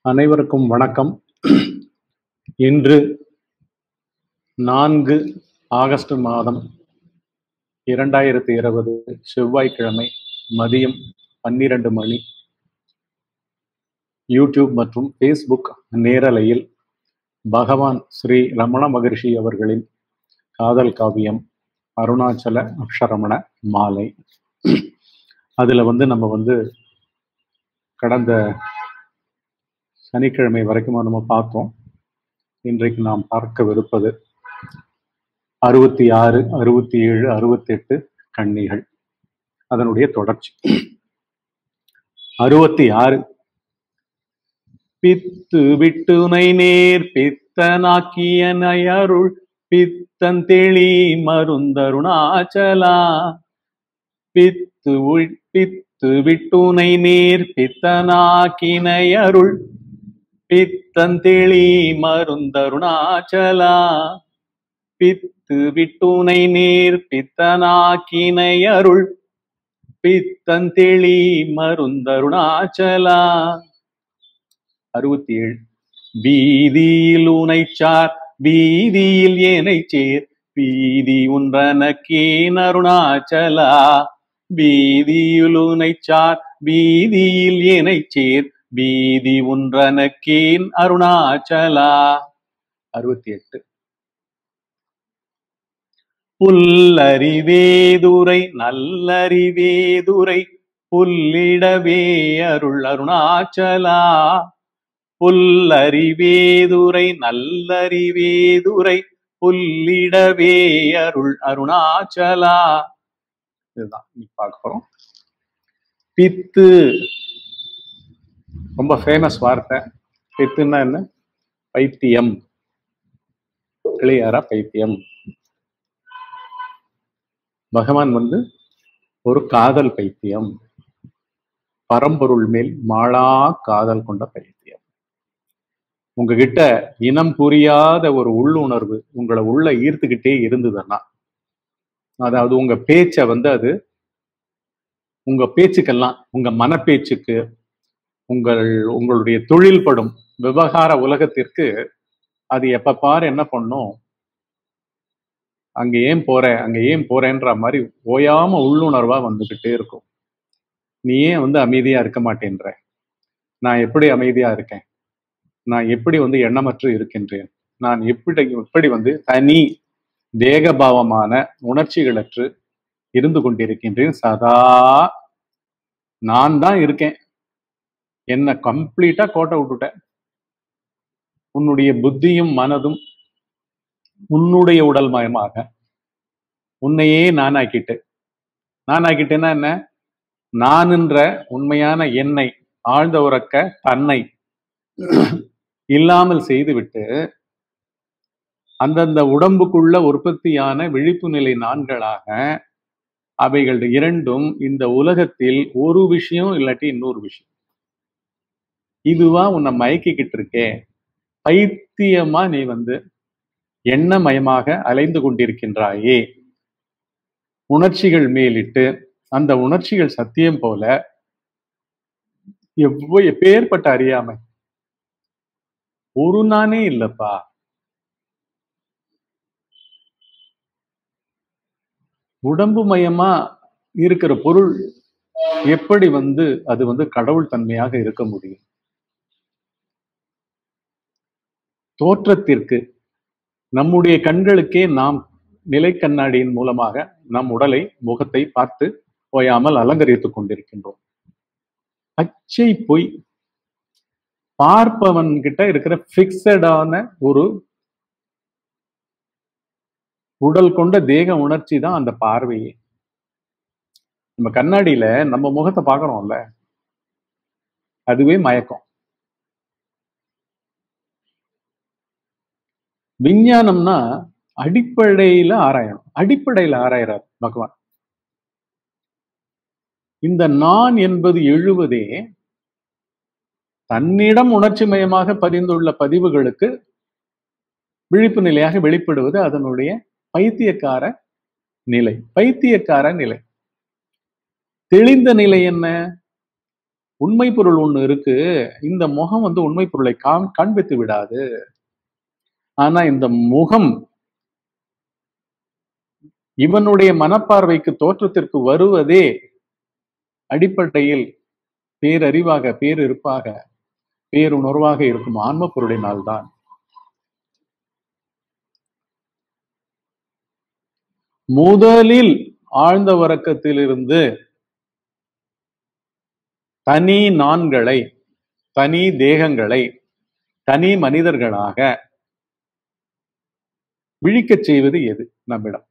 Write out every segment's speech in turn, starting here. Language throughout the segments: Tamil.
அனைவருக்கும் வணக்கம் இன்று நான்கு ஆகஸ்ட் மாதம் இரண்டாயிரத்தி இருபது செவ்வாய்க்கிழமை மதியம் பன்னிரண்டு மணி யூடியூப் மற்றும் ஃபேஸ்புக் நேரலையில் பகவான் ஸ்ரீ ரமண மகரிஷி அவர்களின் காதல் காவியம் அருணாச்சல அக்ஷரமண மாலை அதுல வந்து நம்ம வந்து கடந்த சனிக்கிழமை வரைக்கும் நம்ம பார்த்தோம் இன்றைக்கு நாம் பார்க்கவிருப்பது அறுபத்தி ஆறு அறுபத்தி ஏழு அறுபத்தி எட்டு கன்னிகள் அதனுடைய தொடர்ச்சி அறுபத்தி ஆறு பித்து விட்டுனை நேர் பித்தனாக்கிய நயருள் பித்தன் தெளி மருந்தருணாச்சலா பித்து உள்- பித்து விட்டுனை நேர் பித்தனாக்கினையருள் பித்தந்தெளி மருந்தருணாச்சலா பித்து விட்டுனை நேர் பித்தனாக்கினையருள் பித்தந்தெளி மருந்தருணாச்சலா அறுபத்தி ஏழு வீதியில் உனைச்சார் வீதியில் ஏனை சேர் வீதி உன்றனக்கேன் அருணாச்சலா வீதியில் உனைச்சார் வீதியில் ஏனை சேர் வீதி ஒன்றனக்கேன் அருணாச்சலா அறுபத்தி எட்டு புல்லறிவேதுரை நல்லறிவேதுரை புல்லிடவே அருள் அருணாச்சலா புல்லறிவேதுரை நல்லறிவேதுரை புல்லிடவே அருள் அருணாச்சலா இதுதான் இன்னைக்கு பார்க்க போறோம் பித்து ரொம்ப ஃபேமஸ் வார்த்தை பித்துன்னா என்ன பைத்தியம் கிளியாரா பைத்தியம் பகவான் வந்து ஒரு காதல் பைத்தியம் பரம்பொருள் மேல் மாளா காதல் கொண்ட பைத்தியம் உங்ககிட்ட இனம் புரியாத ஒரு உள்ளுணர்வு உங்களை உள்ள ஈர்த்துக்கிட்டே இருந்ததுன்னா அதாவது உங்க பேச்சை வந்து அது உங்க பேச்சுக்கெல்லாம் உங்க மனப்பேச்சுக்கு உங்கள் உங்களுடைய தொழில் படும் விவகார உலகத்திற்கு அது எப்ப பாரு என்ன பண்ணும் அங்க ஏன் போற அங்க ஏன் போறேன்ற மாதிரி ஓயாம உள்ளுணர்வா வந்துகிட்டே இருக்கும் நீ ஏன் வந்து அமைதியா இருக்க மாட்டேன்ற நான் எப்படி அமைதியா இருக்கேன் நான் எப்படி வந்து எண்ணமற்று இருக்கின்றேன் நான் எப்படி எப்படி வந்து தனி தேகபாவமான உணர்ச்சிகளற்று இருந்து கொண்டிருக்கின்றேன் சதா நான் தான் இருக்கேன் என்ன கம்ப்ளீட்டா கோட்டை விட்டுட்டேன் உன்னுடைய புத்தியும் மனதும் உன்னுடைய உடல் மயமாக உன்னையே நானாக்கிட்டு நானாக்கிட்டேன்னா என்ன நான்ன்ற உண்மையான என்னை ஆழ்ந்த உறக்க தன்னை இல்லாமல் செய்துவிட்டு அந்தந்த உடம்புக்குள்ள உற்பத்தியான விழிப்பு நிலை நான்களாக அவைகள் இரண்டும் இந்த உலகத்தில் ஒரு விஷயம் இல்லாட்டி இன்னொரு விஷயம் இதுவா உன்னை மயக்கிக்கிட்டு இருக்கே பைத்தியமா நீ வந்து எண்ணமயமாக அலைந்து கொண்டிருக்கின்றாயே உணர்ச்சிகள் மேலிட்டு அந்த உணர்ச்சிகள் சத்தியம் போல எவ்வளோ எப்பேற்பட்ட அறியாமை ஒரு நானே இல்லப்பா உடம்பு மயமா இருக்கிற பொருள் எப்படி வந்து அது வந்து கடவுள் தன்மையாக இருக்க முடியும் தோற்றத்திற்கு நம்முடைய கண்களுக்கே நாம் நிலை கண்ணாடியின் மூலமாக நம் உடலை முகத்தை பார்த்து ஓயாமல் அலங்கரித்துக் கொண்டிருக்கின்றோம் பச்சை பொய் பார்ப்பவன் கிட்ட இருக்கிற பிக்சடான ஒரு உடல் கொண்ட தேக உணர்ச்சி தான் அந்த பார்வையே நம்ம கண்ணாடியில நம்ம முகத்தை பார்க்கறோம்ல அதுவே மயக்கம் விஞ்ஞானம்னா அடிப்படையில ஆராயணும் அடிப்படையில ஆராயறார் பகவான் இந்த நான் என்பது எழுவதே தன்னிடம் உணர்ச்சி மயமாக பதிந்துள்ள பதிவுகளுக்கு விழிப்பு நிலையாக வெளிப்படுவது அதனுடைய பைத்தியக்கார நிலை பைத்தியக்கார நிலை தெளிந்த நிலை என்ன உண்மை பொருள் ஒண்ணு இருக்கு இந்த முகம் வந்து உண்மை பொருளை காம் காண்பித்து விடாது ஆனா இந்த முகம் இவனுடைய மனப்பார்வைக்கு தோற்றத்திற்கு வருவதே அடிப்படையில் பேரறிவாக பேரிருப்பாக பேருணர்வாக இருக்கும் ஆன்ம பொருளினால்தான் முதலில் ஆழ்ந்த உறக்கத்திலிருந்து தனி நான்களை தனி தேகங்களை தனி மனிதர்களாக விழிக்கச் செய்வது எது நம்மிடம்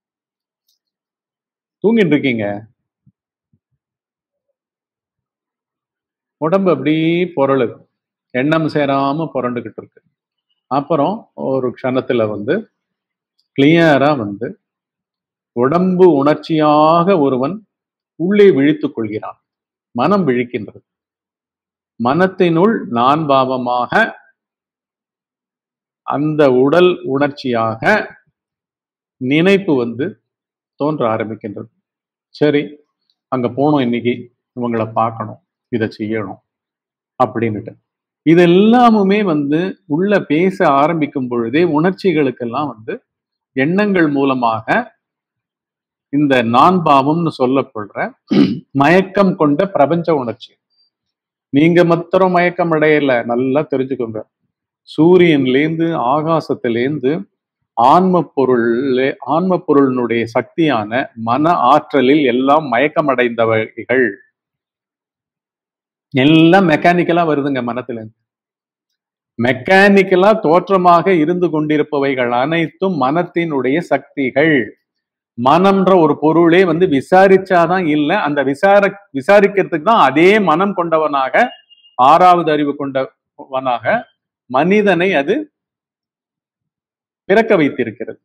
தூங்கிட்டு இருக்கீங்க உடம்பு அப்படி பொருளுது எண்ணம் சேராம புரண்டுகிட்டு இருக்கு அப்புறம் ஒரு க்ஷணத்துல வந்து கிளியரா வந்து உடம்பு உணர்ச்சியாக ஒருவன் உள்ளே விழித்துக் கொள்கிறான் மனம் விழிக்கின்றது மனத்தினுள் நான் பாவமாக அந்த உடல் உணர்ச்சியாக நினைப்பு வந்து தோன்ற ஆரம்பிக்கின்றது சரி அங்க போனோம் இன்னைக்கு இவங்களை பார்க்கணும் இதை செய்யணும் அப்படின்னுட்டு இது எல்லாமுமே வந்து உள்ள பேச ஆரம்பிக்கும் பொழுதே உணர்ச்சிகளுக்கெல்லாம் வந்து எண்ணங்கள் மூலமாக இந்த நான் பாவம்னு சொல்லப்படுற மயக்கம் கொண்ட பிரபஞ்ச உணர்ச்சி நீங்க மாத்திரம் மயக்கம் அடையல நல்லா தெரிஞ்சுக்கோங்க சூரியன்லேருந்து ஆகாசத்திலேருந்து ஆன்ம பொருள் ஆன்ம பொருளினுடைய சக்தியான மன ஆற்றலில் எல்லாம் மயக்கமடைந்தவைகள் எல்லாம் மெக்கானிக்கலா வருதுங்க மனத்துல இருந்து மெக்கானிக்கலா தோற்றமாக இருந்து கொண்டிருப்பவைகள் அனைத்தும் மனத்தினுடைய சக்திகள் மனம்ன்ற ஒரு பொருளே வந்து விசாரிச்சாதான் இல்லை அந்த விசார விசாரிக்கிறதுக்கு தான் அதே மனம் கொண்டவனாக ஆறாவது அறிவு கொண்டவனாக மனிதனை அது பிறக்க வைத்திருக்கிறது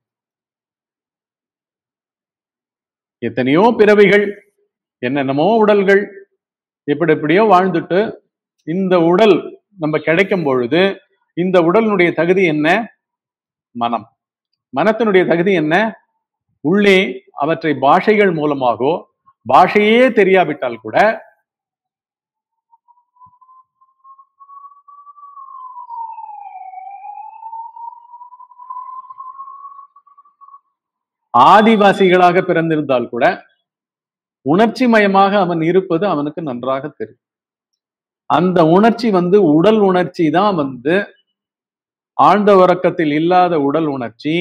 எத்தனையோ பிறவிகள் என்னென்னமோ உடல்கள் எப்படி எப்படியோ வாழ்ந்துட்டு இந்த உடல் நம்ம கிடைக்கும் பொழுது இந்த உடலினுடைய தகுதி என்ன மனம் மனத்தினுடைய தகுதி என்ன உள்ளே அவற்றை பாஷைகள் மூலமாகவோ பாஷையே தெரியாவிட்டால் கூட ஆதிவாசிகளாக பிறந்திருந்தால் கூட உணர்ச்சி மயமாக அவன் இருப்பது அவனுக்கு நன்றாக தெரியும் அந்த உணர்ச்சி வந்து உடல் உணர்ச்சி தான் வந்து ஆழ்ந்த உறக்கத்தில் இல்லாத உடல் உணர்ச்சி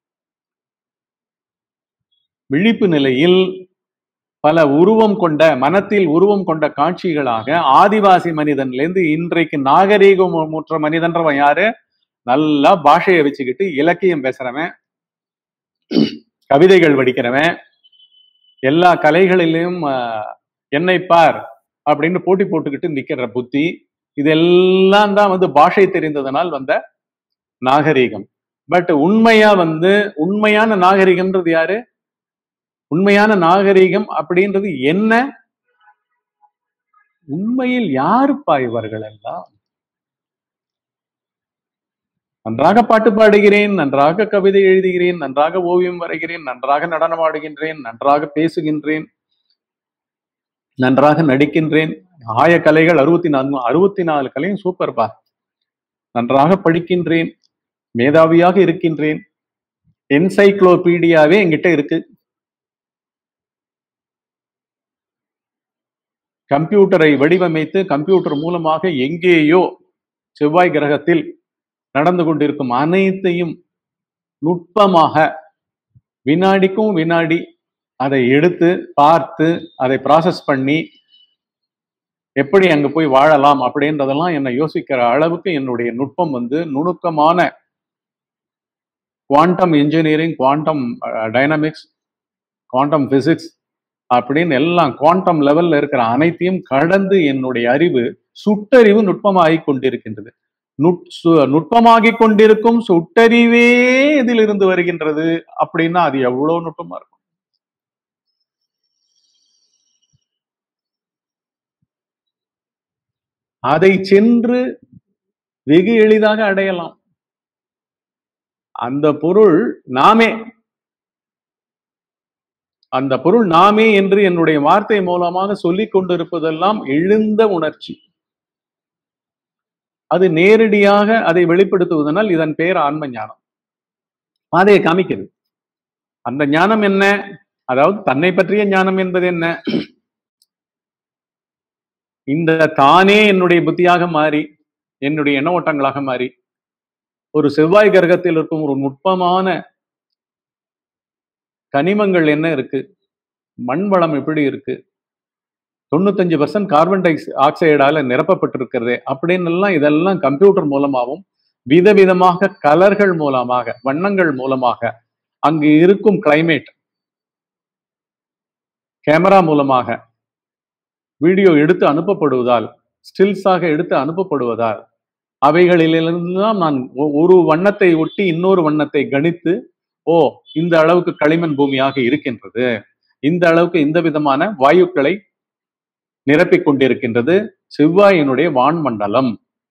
விழிப்பு நிலையில் பல உருவம் கொண்ட மனத்தில் உருவம் கொண்ட காட்சிகளாக ஆதிவாசி மனிதன்லேருந்து இன்றைக்கு நாகரீகம் முற்ற மனிதன்றவன் யாரு நல்லா பாஷையை வச்சுக்கிட்டு இலக்கியம் பேசுறவன் கவிதைகள் வடிக்கிறவன் எல்லா கலைகளிலும் என்னை பார் அப்படின்னு போட்டி போட்டுக்கிட்டு நிக்கிற புத்தி இதெல்லாம் தான் வந்து பாஷை தெரிந்ததனால் வந்த நாகரீகம் பட் உண்மையா வந்து உண்மையான நாகரிகம்ன்றது யாரு உண்மையான நாகரீகம் அப்படின்றது என்ன உண்மையில் யாருப்பா இவர்கள் எல்லாம் நன்றாக பாட்டு பாடுகிறேன் நன்றாக கவிதை எழுதுகிறேன் நன்றாக ஓவியம் வரைகிறேன் நன்றாக நடனம் ஆடுகின்றேன் நன்றாக பேசுகின்றேன் நன்றாக நடிக்கின்றேன் ஆய கலைகள் அறுபத்தி நான்கு அறுபத்தி நாலு கலையும் சூப்பர்பா நன்றாக படிக்கின்றேன் மேதாவியாக இருக்கின்றேன் என்சைக்ளோபீடியாவே என்கிட்ட இருக்கு கம்ப்யூட்டரை வடிவமைத்து கம்ப்யூட்டர் மூலமாக எங்கேயோ செவ்வாய் கிரகத்தில் நடந்து கொண்டிருக்கும் அனைத்தையும் நுட்பமாக வினாடிக்கும் வினாடி அதை எடுத்து பார்த்து அதை ப்ராசஸ் பண்ணி எப்படி அங்க போய் வாழலாம் அப்படின்றதெல்லாம் என்னை யோசிக்கிற அளவுக்கு என்னுடைய நுட்பம் வந்து நுணுக்கமான quantum engineering quantum dynamics quantum physics அப்படின்னு எல்லாம் குவாண்டம் லெவல்ல இருக்கிற அனைத்தையும் கடந்து என்னுடைய அறிவு சுட்டறிவு நுட்பமாகி கொண்டிருக்கின்றது நுட்பமாகி கொண்டிருக்கும் சுட்டறிவே இதிலிருந்து வருகின்றது அப்படின்னா அது எவ்வளவு நுட்பமா இருக்கும் அதை சென்று வெகு எளிதாக அடையலாம் அந்த பொருள் நாமே அந்த பொருள் நாமே என்று என்னுடைய வார்த்தை மூலமாக சொல்லிக் கொண்டிருப்பதெல்லாம் எழுந்த உணர்ச்சி அது நேரடியாக அதை வெளிப்படுத்துவதனால் இதன் பெயர் ஆன்ம ஞானம் பாதையை காமிக்கிறது அந்த ஞானம் என்ன அதாவது தன்னை பற்றிய ஞானம் என்பது என்ன இந்த தானே என்னுடைய புத்தியாக மாறி என்னுடைய எண்ண ஓட்டங்களாக மாறி ஒரு செவ்வாய் கிரகத்தில் இருக்கும் ஒரு நுட்பமான கனிமங்கள் என்ன இருக்கு மண் வளம் எப்படி இருக்கு தொண்ணூத்தஞ்சு பர்சன்ட் கார்பன் டை ஆக்சைடால நிரப்பப்பட்டிருக்கிறது அப்படின்னு எல்லாம் இதெல்லாம் கம்ப்யூட்டர் மூலமாகவும் விதவிதமாக கலர்கள் மூலமாக வண்ணங்கள் மூலமாக அங்கு இருக்கும் கிளைமேட் கேமரா மூலமாக வீடியோ எடுத்து அனுப்பப்படுவதால் ஸ்டில்ஸாக எடுத்து அனுப்பப்படுவதால் அவைகளிலிருந்துதான் நான் ஒ- ஒரு வண்ணத்தை ஒட்டி இன்னொரு வண்ணத்தை கணித்து ஓ இந்த அளவுக்கு களிமண் பூமியாக இருக்கின்றது இந்த அளவுக்கு இந்த விதமான வாயுக்களை நிரப்பிக் கொண்டிருக்கின்றது செவ்வாயினுடைய வான்மண்டலம்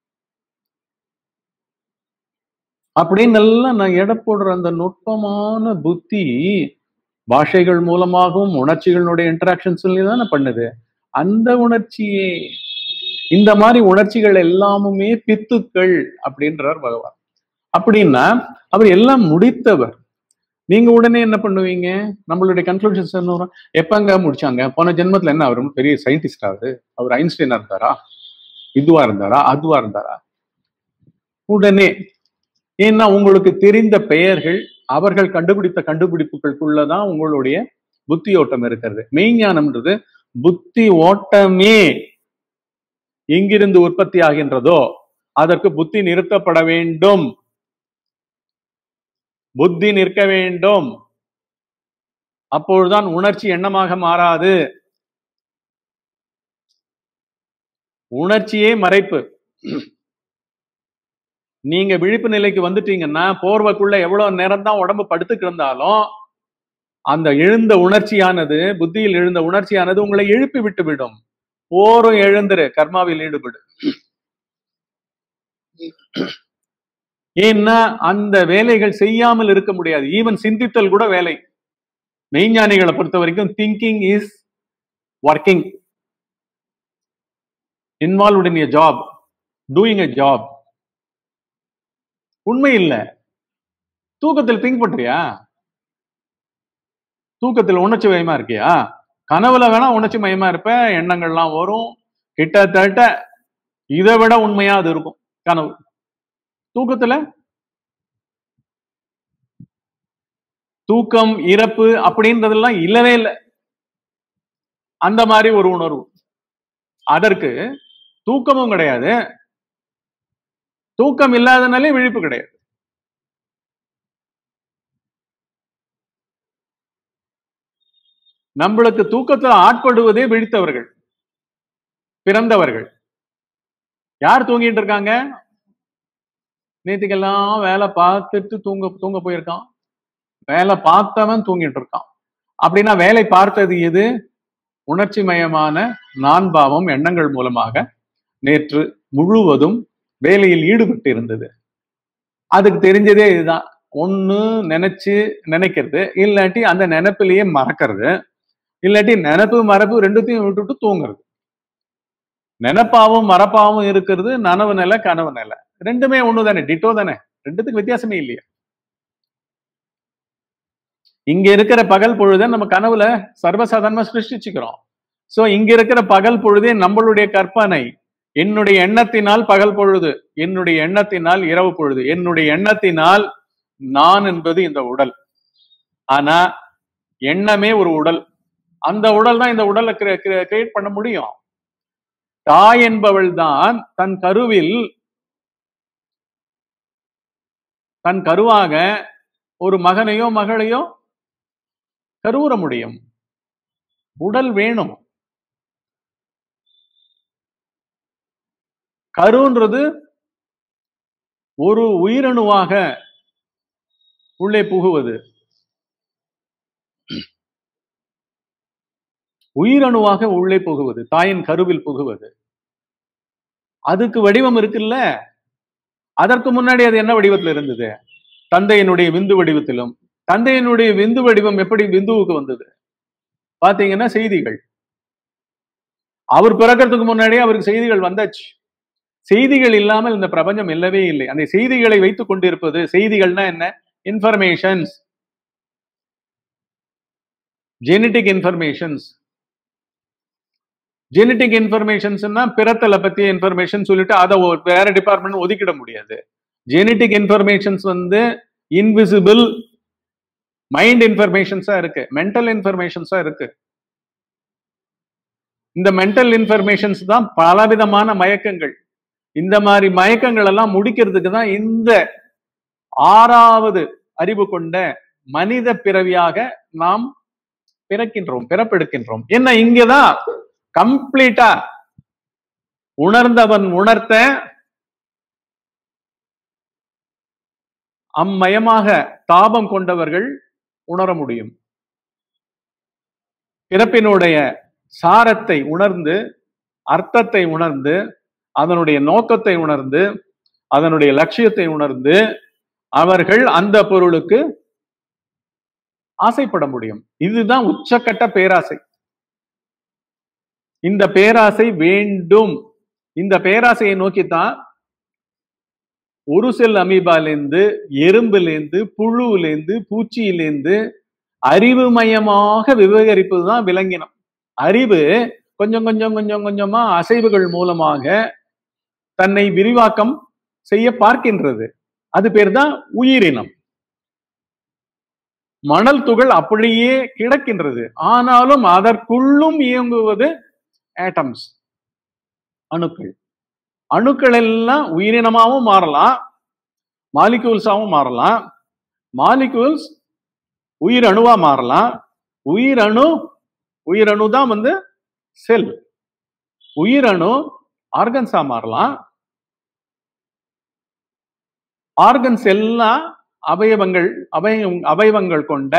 அப்படின்னு எல்லாம் நான் எடை போடுற அந்த நுட்பமான புத்தி பாஷைகள் மூலமாகவும் உணர்ச்சிகளுடைய இன்டராக்ஷன் சொல்லி தானே பண்ணுது அந்த உணர்ச்சியே இந்த மாதிரி உணர்ச்சிகள் எல்லாமுமே பித்துக்கள் அப்படின்றார் பகவான் அப்படின்னா அவர் எல்லாம் முடித்தவர் நீங்க உடனே என்ன பண்ணுவீங்க நம்மளுடைய கன்க்ளூஷன்ஸ் என்ன வரும் எப்பங்க முடிச்சாங்க போன ஜென்மத்துல என்ன அவர் ரொம்ப பெரிய சயின்டிஸ்ட் ஆகுது அவர் ஐன்ஸ்டைனா இருந்தாரா இதுவா இருந்தாரா அதுவா இருந்தாரா உடனே ஏன்னா உங்களுக்கு தெரிந்த பெயர்கள் அவர்கள் கண்டுபிடித்த கண்டுபிடிப்புகளுக்குள்ளதான் உங்களுடைய புத்தி ஓட்டம் இருக்கிறது மெய்ஞானம்ன்றது புத்தி ஓட்டமே எங்கிருந்து உற்பத்தி ஆகின்றதோ அதற்கு புத்தி நிறுத்தப்பட வேண்டும் புத்தி நிற்க வேண்டும் அப்பொழுதுதான் உணர்ச்சி எண்ணமாக மாறாது உணர்ச்சியே மறைப்பு நீங்க விழிப்பு நிலைக்கு வந்துட்டீங்கன்னா போர்வைக்குள்ள எவ்வளவு நேரம் தான் உடம்பு படுத்து கிடந்தாலும் அந்த எழுந்த உணர்ச்சியானது புத்தியில் எழுந்த உணர்ச்சியானது உங்களை எழுப்பி விட்டு விடும் போரும் எழுந்துரு கர்மாவில் ஈடுபடு ஏன்னா அந்த வேலைகள் செய்யாமல் இருக்க முடியாது ஈவன் சிந்தித்தல் கூட வேலை மெய்ஞானிகளை பொறுத்த வரைக்கும் thinking is working involved in a job doing a job உண்மை இல்ல தூக்கத்தில் திங்க் பண்றியா தூக்கத்தில் உணர்ச்சி மயமா இருக்கியா கனவுல வேணா உணர்ச்சி மயமா இருப்ப எண்ணங்கள்லாம் வரும் கிட்டத்தட்ட இதை விட உண்மையா அது இருக்கும் கனவு தூக்கத்துல தூக்கம் இறப்பு அப்படின்றதெல்லாம் இல்லவே இல்லை அந்த மாதிரி ஒரு உணர்வு அதற்கு தூக்கமும் கிடையாது தூக்கம் இல்லாதனாலே விழிப்பு கிடையாது நம்மளுக்கு தூக்கத்துல ஆட்படுவதே விழித்தவர்கள் பிறந்தவர்கள் யார் தூங்கிட்டு இருக்காங்க நேத்துக்கெல்லாம் வேலை பார்த்துட்டு தூங்க தூங்க போயிருக்கான் வேலை பார்த்தவன் தூங்கிட்டு இருக்கான் அப்படின்னா வேலை பார்த்தது எது உணர்ச்சி மயமான நான்பாவம் எண்ணங்கள் மூலமாக நேற்று முழுவதும் வேலையில் ஈடுபட்டு இருந்தது அதுக்கு தெரிஞ்சதே இதுதான் ஒண்ணு நினைச்சு நினைக்கிறது இல்லாட்டி அந்த நினைப்பிலேயே மறக்கிறது இல்லாட்டி நினைப்பு மறப்பு ரெண்டுத்தையும் விட்டுட்டு தூங்குறது நினைப்பாவும் மறப்பாவும் இருக்கிறது நனவு நிலை கனவு நிலை ரெண்டுமே ஒண்ணு தானே டிட்டோ தானே ரெண்டுத்துக்கு வித்தியாசமே இல்லையா இங்க இருக்கிற பகல் பொழுதை நம்ம கனவுல சர்வசாதாரணமா சிருஷ்டிச்சுக்கிறோம் சோ இங்க இருக்கிற பகல் பொழுதே நம்மளுடைய கற்பனை என்னுடைய எண்ணத்தினால் பகல் பொழுது என்னுடைய எண்ணத்தினால் இரவு பொழுது என்னுடைய எண்ணத்தினால் நான் என்பது இந்த உடல் ஆனா எண்ணமே ஒரு உடல் அந்த உடல் தான் இந்த உடலை கிரியேட் பண்ண முடியும் தாய் என்பவள் தான் தன் கருவில் தன் கருவாக ஒரு மகனையோ மகளையோ கருவுற முடியும் உடல் வேணும் கருன்றது ஒரு உயிரணுவாக உள்ளே புகுவது உயிரணுவாக உள்ளே புகுவது தாயின் கருவில் புகுவது அதுக்கு வடிவம் இருக்குல்ல அதற்கு முன்னாடி அது என்ன வடிவத்தில் இருந்தது தந்தையினுடைய விந்து வடிவத்திலும் தந்தையினுடைய விந்து வடிவம் எப்படி விந்துவுக்கு வந்தது பாத்தீங்கன்னா செய்திகள் அவர் பிறக்கிறதுக்கு முன்னாடியே அவருக்கு செய்திகள் வந்தாச்சு செய்திகள் இல்லாமல் இந்த பிரபஞ்சம் இல்லவே இல்லை அந்த செய்திகளை வைத்துக் கொண்டிருப்பது செய்திகள்னா என்ன இன்ஃபர்மேஷன்ஸ் ஜெனட்டிக் இன்ஃபர்மேஷன்ஸ் ஜெனட்டிக் இன்ஃபர்மேஷன்ஸ்னா பிறத்தலை பத்திய இன்ஃபர்மேஷன் சொல்லிட்டு அதை ஒரு வேற டிபார்ட்மெண்ட் ஒதுக்கிட முடியாது ஜெனட்டிக் இன்ஃபர்மேஷன்ஸ் வந்து இன்விசிபிள் மைண்ட் இன்ஃபர்மேஷன்ஸா இருக்கு மென்டல் இன்ஃபர்மேஷன்ஸா இருக்கு இந்த மென்டல் இன்ஃபர்மேஷன்ஸ் தான் பலவிதமான மயக்கங்கள் இந்த மாதிரி மயக்கங்கள் எல்லாம் முடிக்கிறதுக்கு தான் இந்த ஆறாவது அறிவு கொண்ட மனித பிறவியாக நாம் பிறக்கின்றோம் பிறப்பெடுக்கின்றோம் என்ன இங்கதான் கம்ப்ளீட்டா உணர்ந்தவன் உணர்த்த அம்மயமாக தாபம் கொண்டவர்கள் உணர முடியும் பிறப்பினுடைய சாரத்தை உணர்ந்து அர்த்தத்தை உணர்ந்து அதனுடைய நோக்கத்தை உணர்ந்து அதனுடைய லட்சியத்தை உணர்ந்து அவர்கள் அந்த பொருளுக்கு ஆசைப்பட முடியும் இதுதான் உச்சக்கட்ட பேராசை இந்த பேராசை வேண்டும் இந்த பேராசையை நோக்கித்தான் ஒரு செல் அமீபாலேருந்து எறும்புலேருந்து புழுவிலேருந்து பூச்சியிலேருந்து அறிவுமயமாக விவகரிப்பது தான் விலங்கினம் அறிவு கொஞ்சம் கொஞ்சம் கொஞ்சம் கொஞ்சமா அசைவுகள் மூலமாக தன்னை விரிவாக்கம் செய்ய பார்க்கின்றது அது பேர் தான் உயிரினம் மணல் துகள் அப்படியே கிடக்கின்றது ஆனாலும் அதற்குள்ளும் இயங்குவது ஆட்டம்ஸ் அணுக்கள் அணுக்கள் எல்லாம் உயிரினமாவும் மாறலாம் மாலிகூல்ஸாவும் மாறலாம் மாலிகூல்ஸ் உயிரணுவா மாறலாம் உயிரணு உயிரணு தான் வந்து செல் உயிரணு ஆர்கன்ஸா மாறலாம் ஆர்கன்ஸ் எல்லாம் அவயவங்கள் அவய அவயவங்கள் கொண்ட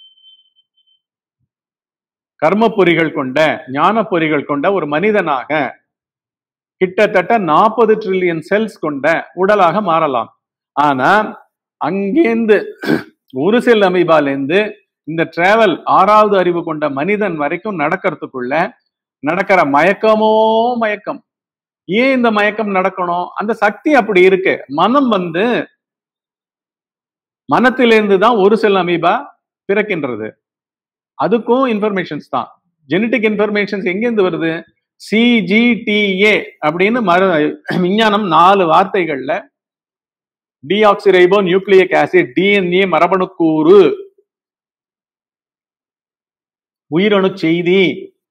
கர்ம பொறிகள் கொண்ட ஞான பொறிகள் கொண்ட ஒரு மனிதனாக கிட்டத்தட்ட நாற்பது ட்ரில்லியன் செல்ஸ் கொண்ட உடலாக மாறலாம் ஆனா அங்கேருந்து ஒரு செல் அமீபாலேருந்து இந்த டிராவல் ஆறாவது அறிவு கொண்ட மனிதன் வரைக்கும் நடக்கிறதுக்குள்ள நடக்கிற மயக்கமோ மயக்கம் ஏன் இந்த மயக்கம் நடக்கணும் அந்த சக்தி அப்படி இருக்கு மனம் வந்து மனத்திலிருந்து தான் ஒரு செல் அமீபா பிறக்கின்றது அதுக்கும் இன்ஃபர்மேஷன்ஸ் தான் ஜெனட்டிக் இன்ஃபர்மேஷன்ஸ் எங்கேருந்து வருது சிஜிடிஏ அப்படின்னு மரு விஞ்ஞானம் நாலு வார்த்தைகள்ல டிஆக்சிரைபோ நியூக்ளியிக் ஆசிட் டிஎன்ஏ மரபணுக்கூறு உயிரணு செய்தி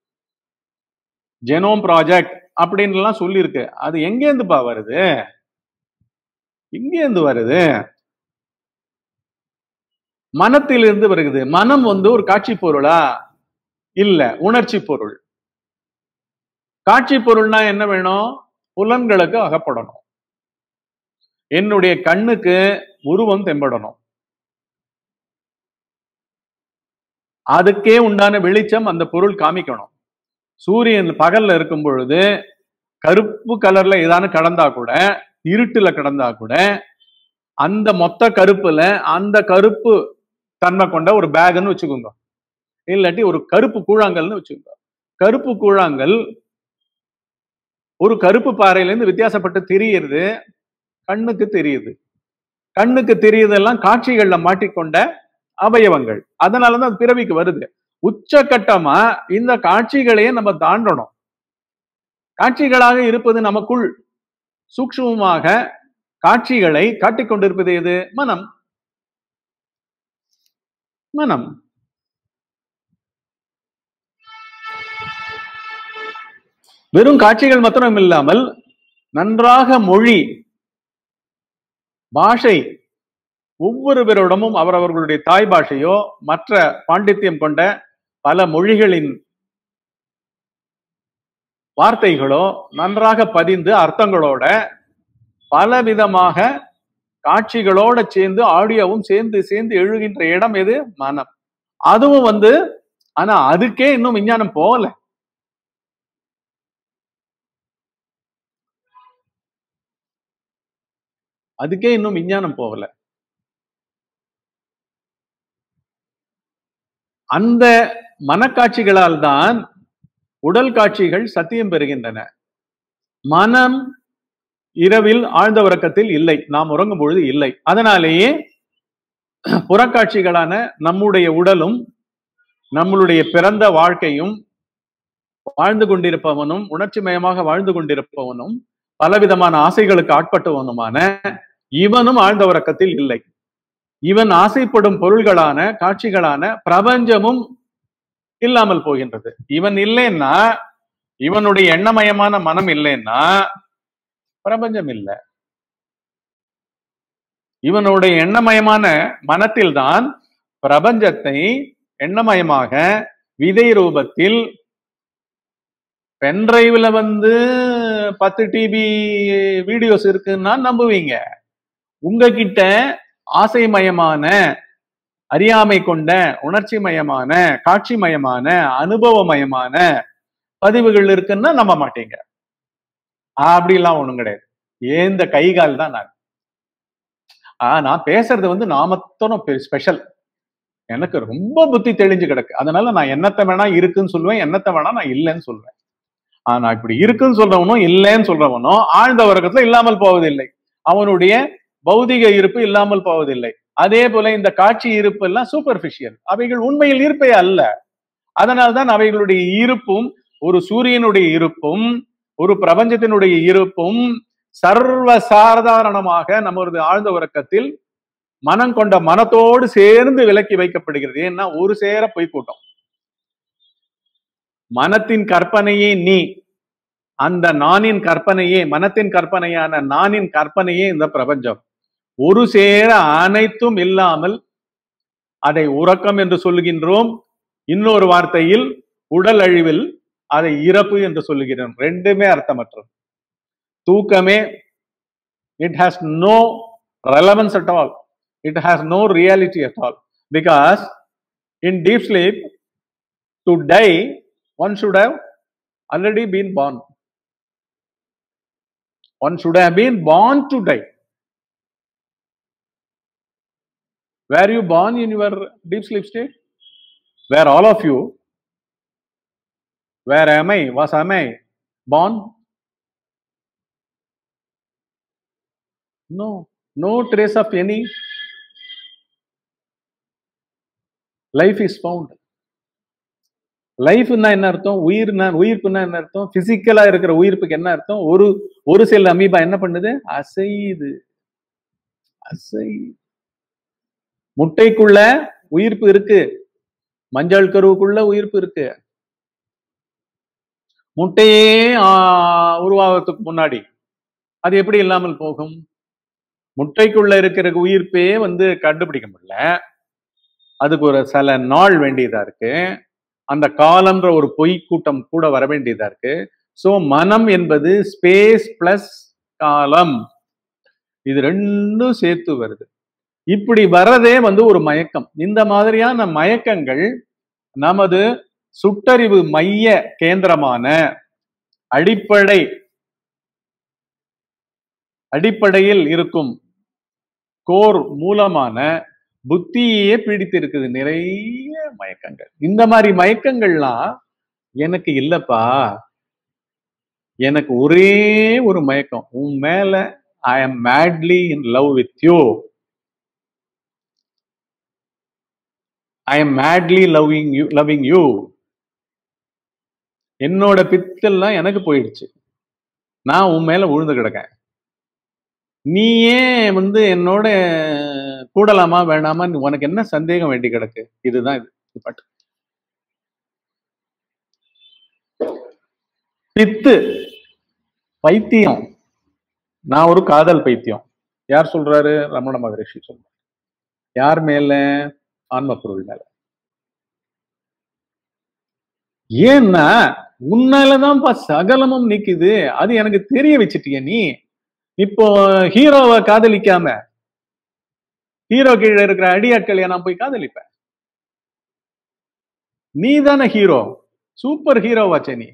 ஜெனோம் ப்ராஜெக்ட் அப்படின்னு எல்லாம் சொல்லியிருக்கு அது எங்கேருந்துப்பா வருது எங்கேருந்து வருது மனத்திலிருந்து வருகிறது மனம் வந்து ஒரு காட்சி பொருளா இல்ல உணர்ச்சி பொருள் காட்சி பொருள்னா என்ன வேணும் புலன்களுக்கு அகப்படணும் என்னுடைய கண்ணுக்கு உருவம் தென்படணும் அதுக்கே உண்டான வெளிச்சம் அந்த பொருள் காமிக்கணும் சூரியன் பகல்ல இருக்கும் பொழுது கருப்பு கலர்ல ஏதானு கடந்தா கூட இருட்டுல கடந்தா கூட அந்த மொத்த கருப்புல அந்த கருப்பு தன்மை கொண்ட ஒரு பேக்னு வச்சுக்கோங்க இல்லாட்டி ஒரு கருப்பு கூழாங்கல்னு வச்சுக்கோங்க கருப்பு கூழாங்கல் ஒரு கருப்பு பாறையில இருந்து வித்தியாசப்பட்டு தெரியுது கண்ணுக்கு தெரியுது கண்ணுக்கு தெரியுதெல்லாம் காட்சிகள்ல மாட்டிக்கொண்ட அவயவங்கள் அதனாலதான் அது பிறவிக்கு வருது உச்சகட்டமா இந்த காட்சிகளையே நம்ம தாண்டணும் காட்சிகளாக இருப்பது நமக்குள் சூக்ஷ்மமாக காட்சிகளை காட்டிக் கொண்டிருப்பது எது மனம் மனம் வெறும் காட்சிகள் மாத்திரம் இல்லாமல் நன்றாக மொழி பாஷை ஒவ்வொருவரிடமும் அவரவர்களுடைய தாய் பாஷையோ மற்ற பாண்டித்யம் கொண்ட பல மொழிகளின் வார்த்தைகளோ நன்றாக பதிந்து அர்த்தங்களோட பலவிதமாக காட்சிகளோட சேர்ந்து ஆடியோவும் சேர்ந்து சேர்ந்து எழுகின்ற இடம் எது மனம் அதுவும் வந்து ஆனா அதுக்கே இன்னும் விஞ்ஞானம் போகல அதுக்கே இன்னும் விஞ்ஞானம் போகல அந்த மனக்காட்சிகளால் தான் உடல் காட்சிகள் சத்தியம் பெறுகின்றன மனம் இரவில் ஆழ்ந்த உறக்கத்தில் இல்லை நாம் உறங்கும் பொழுது இல்லை அதனாலேயே புறக்காட்சிகளான நம்முடைய உடலும் நம்மளுடைய பிறந்த வாழ்க்கையும் வாழ்ந்து கொண்டிருப்பவனும் உணர்ச்சி மயமாக வாழ்ந்து கொண்டிருப்பவனும் பலவிதமான ஆசைகளுக்கு ஆட்பட்டவனுமான இவனும் ஆழ்ந்த உறக்கத்தில் இல்லை இவன் ஆசைப்படும் பொருள்களான காட்சிகளான பிரபஞ்சமும் இல்லாமல் போகின்றது இவன் இல்லைன்னா இவனுடைய எண்ணமயமான மனம் இல்லைன்னா பிரபஞ்சம் இல்லை இவனுடைய எண்ணமயமான மனத்தில்தான் பிரபஞ்சத்தை எண்ணமயமாக விதை ரூபத்தில் பென்டிரைவ்ல வந்து பத்து டிபி வீடியோஸ் இருக்குன்னா நம்புவீங்க உங்ககிட்ட ஆசைமயமான அறியாமை கொண்ட உணர்ச்சி மயமான காட்சி மயமான அனுபவமயமான பதிவுகள் இருக்குன்னா நம்ப மாட்டீங்க அப்படிலாம் ஒண்ணும் கிடையாது ஏந்த கைகால் தான் நான் ஆ, நான் பேசுறது வந்து நாமத்தனும் ஸ்பெஷல் எனக்கு ரொம்ப புத்தி தெளிஞ்சு கிடக்கு அதனால நான் என்னத்த வேணா இருக்குன்னு சொல்லுவேன் என்னத்த வேணா நான் இல்லைன்னு சொல்லுவேன் ஆனா இப்படி இருக்குன்னு சொல்றவனும் இல்லைன்னு சொல்றவனும் ஆழ்ந்த உறக்கத்துல இல்லாமல் போவதில்லை அவனுடைய பௌதிக இருப்பு இல்லாமல் போவதில்லை அதே போல இந்த காட்சி இருப்பு எல்லாம் சூப்பர்பிஷியல் அவைகள் உண்மையில் இருப்பே அல்ல அதனால்தான் அவைகளுடைய இருப்பும் ஒரு சூரியனுடைய இருப்பும் ஒரு பிரபஞ்சத்தினுடைய இருப்பும் சர்வ சாதாரணமாக நமது ஆழ்ந்த உறக்கத்தில் மனம் கொண்ட மனத்தோடு சேர்ந்து விலக்கி வைக்கப்படுகிறது ஏன்னா ஒரு சேர பொய் கூட்டம் மனத்தின் கற்பனையே நீ அந்த நானின் கற்பனையே மனத்தின் கற்பனையான நானின் கற்பனையே இந்த பிரபஞ்சம் ஒரு சேர அனைத்தும் இல்லாமல் அதை உறக்கம் என்று சொல்லுகின்றோம் இன்னொரு வார்த்தையில் உடல் அழிவில் அதை இறப்பு என்று சொல்லுகிறோம் ரெண்டுமே அர்த்தமற்றது தூக்கமே it has no relevance at all it has no reality at all because in deep sleep to die one should have already been born one should have been born to die were you born in your deep sleep state where all of you where am i was am i born no no trace of any life is found லைஃப்னா என்ன அர்த்தம் உயிர்னா உயிர்ப்புனா என்ன அர்த்தம் பிசிக்கலா இருக்கிற உயிர்ப்புக்கு என்ன அர்த்தம் ஒரு ஒரு செல் அமீபா என்ன பண்ணுது அசையுது அசை முட்டைக்குள்ள உயிர்ப்பு இருக்கு மஞ்சள் கருவுக்குள்ள உயிர்ப்பு இருக்கு முட்டையே ஆ, உருவாகிறதுக்கு முன்னாடி அது எப்படி இல்லாமல் போகும் முட்டைக்குள்ள இருக்கிற உயிர்ப்பே வந்து கண்டுபிடிக்க முடியல அதுக்கு ஒரு சில நாள் வேண்டியதா இருக்கு அந்த காலம்ன்ற ஒரு பொய் கூட்டம் கூட வர வேண்டியதா இருக்கு சோ மனம் என்பது ஸ்பேஸ் பிளஸ் காலம் இது ரெண்டும் சேர்த்து வருது இப்படி வர்றதே வந்து ஒரு மயக்கம் இந்த மாதிரியான மயக்கங்கள் நமது சுட்டறிவு மைய கேந்திரமான அடிப்படை அடிப்படையில் இருக்கும் கோர் மூலமான புத்தியே பிடித்திருக்குது நிறைய மயக்கங்கள் இந்த மாதிரி மயக்கங்கள்லாம் எனக்கு இல்லப்பா எனக்கு ஒரே ஒரு மயக்கம் உன் மேல I am madly in love with you I am madly loving you loving you என்னோட பித்தெல்லாம் எனக்கு போயிடுச்சு நான் உன் மேல விழுந்து கிடக்கேன் நீ ஏன் வந்து என்னோட கூடலாமா வேணாமா உனக்கு என்ன சந்தேகம் வேண்டி கிடக்கு இதுதான் இது இது பாட்டு பித்து பைத்தியம் நான் ஒரு காதல் பைத்தியம் யார் சொல்றாரு ரமண மகரிஷி சொல்றாரு யார் மேல ஆன்ம பொருள் மேல ஏன்னா உன்னாலதான்ப்பா சகலமும் நிக்குது அது எனக்கு தெரிய வச்சிட்டிய நீ இப்போ ஹீரோவை காதலிக்காம ஹீரோ கீழே இருக்கிற அடியாட்களை நான் போய் காதலிப்பேன் நீ தானே ஹீரோ சூப்பர் ஹீரோவாச்சே நீ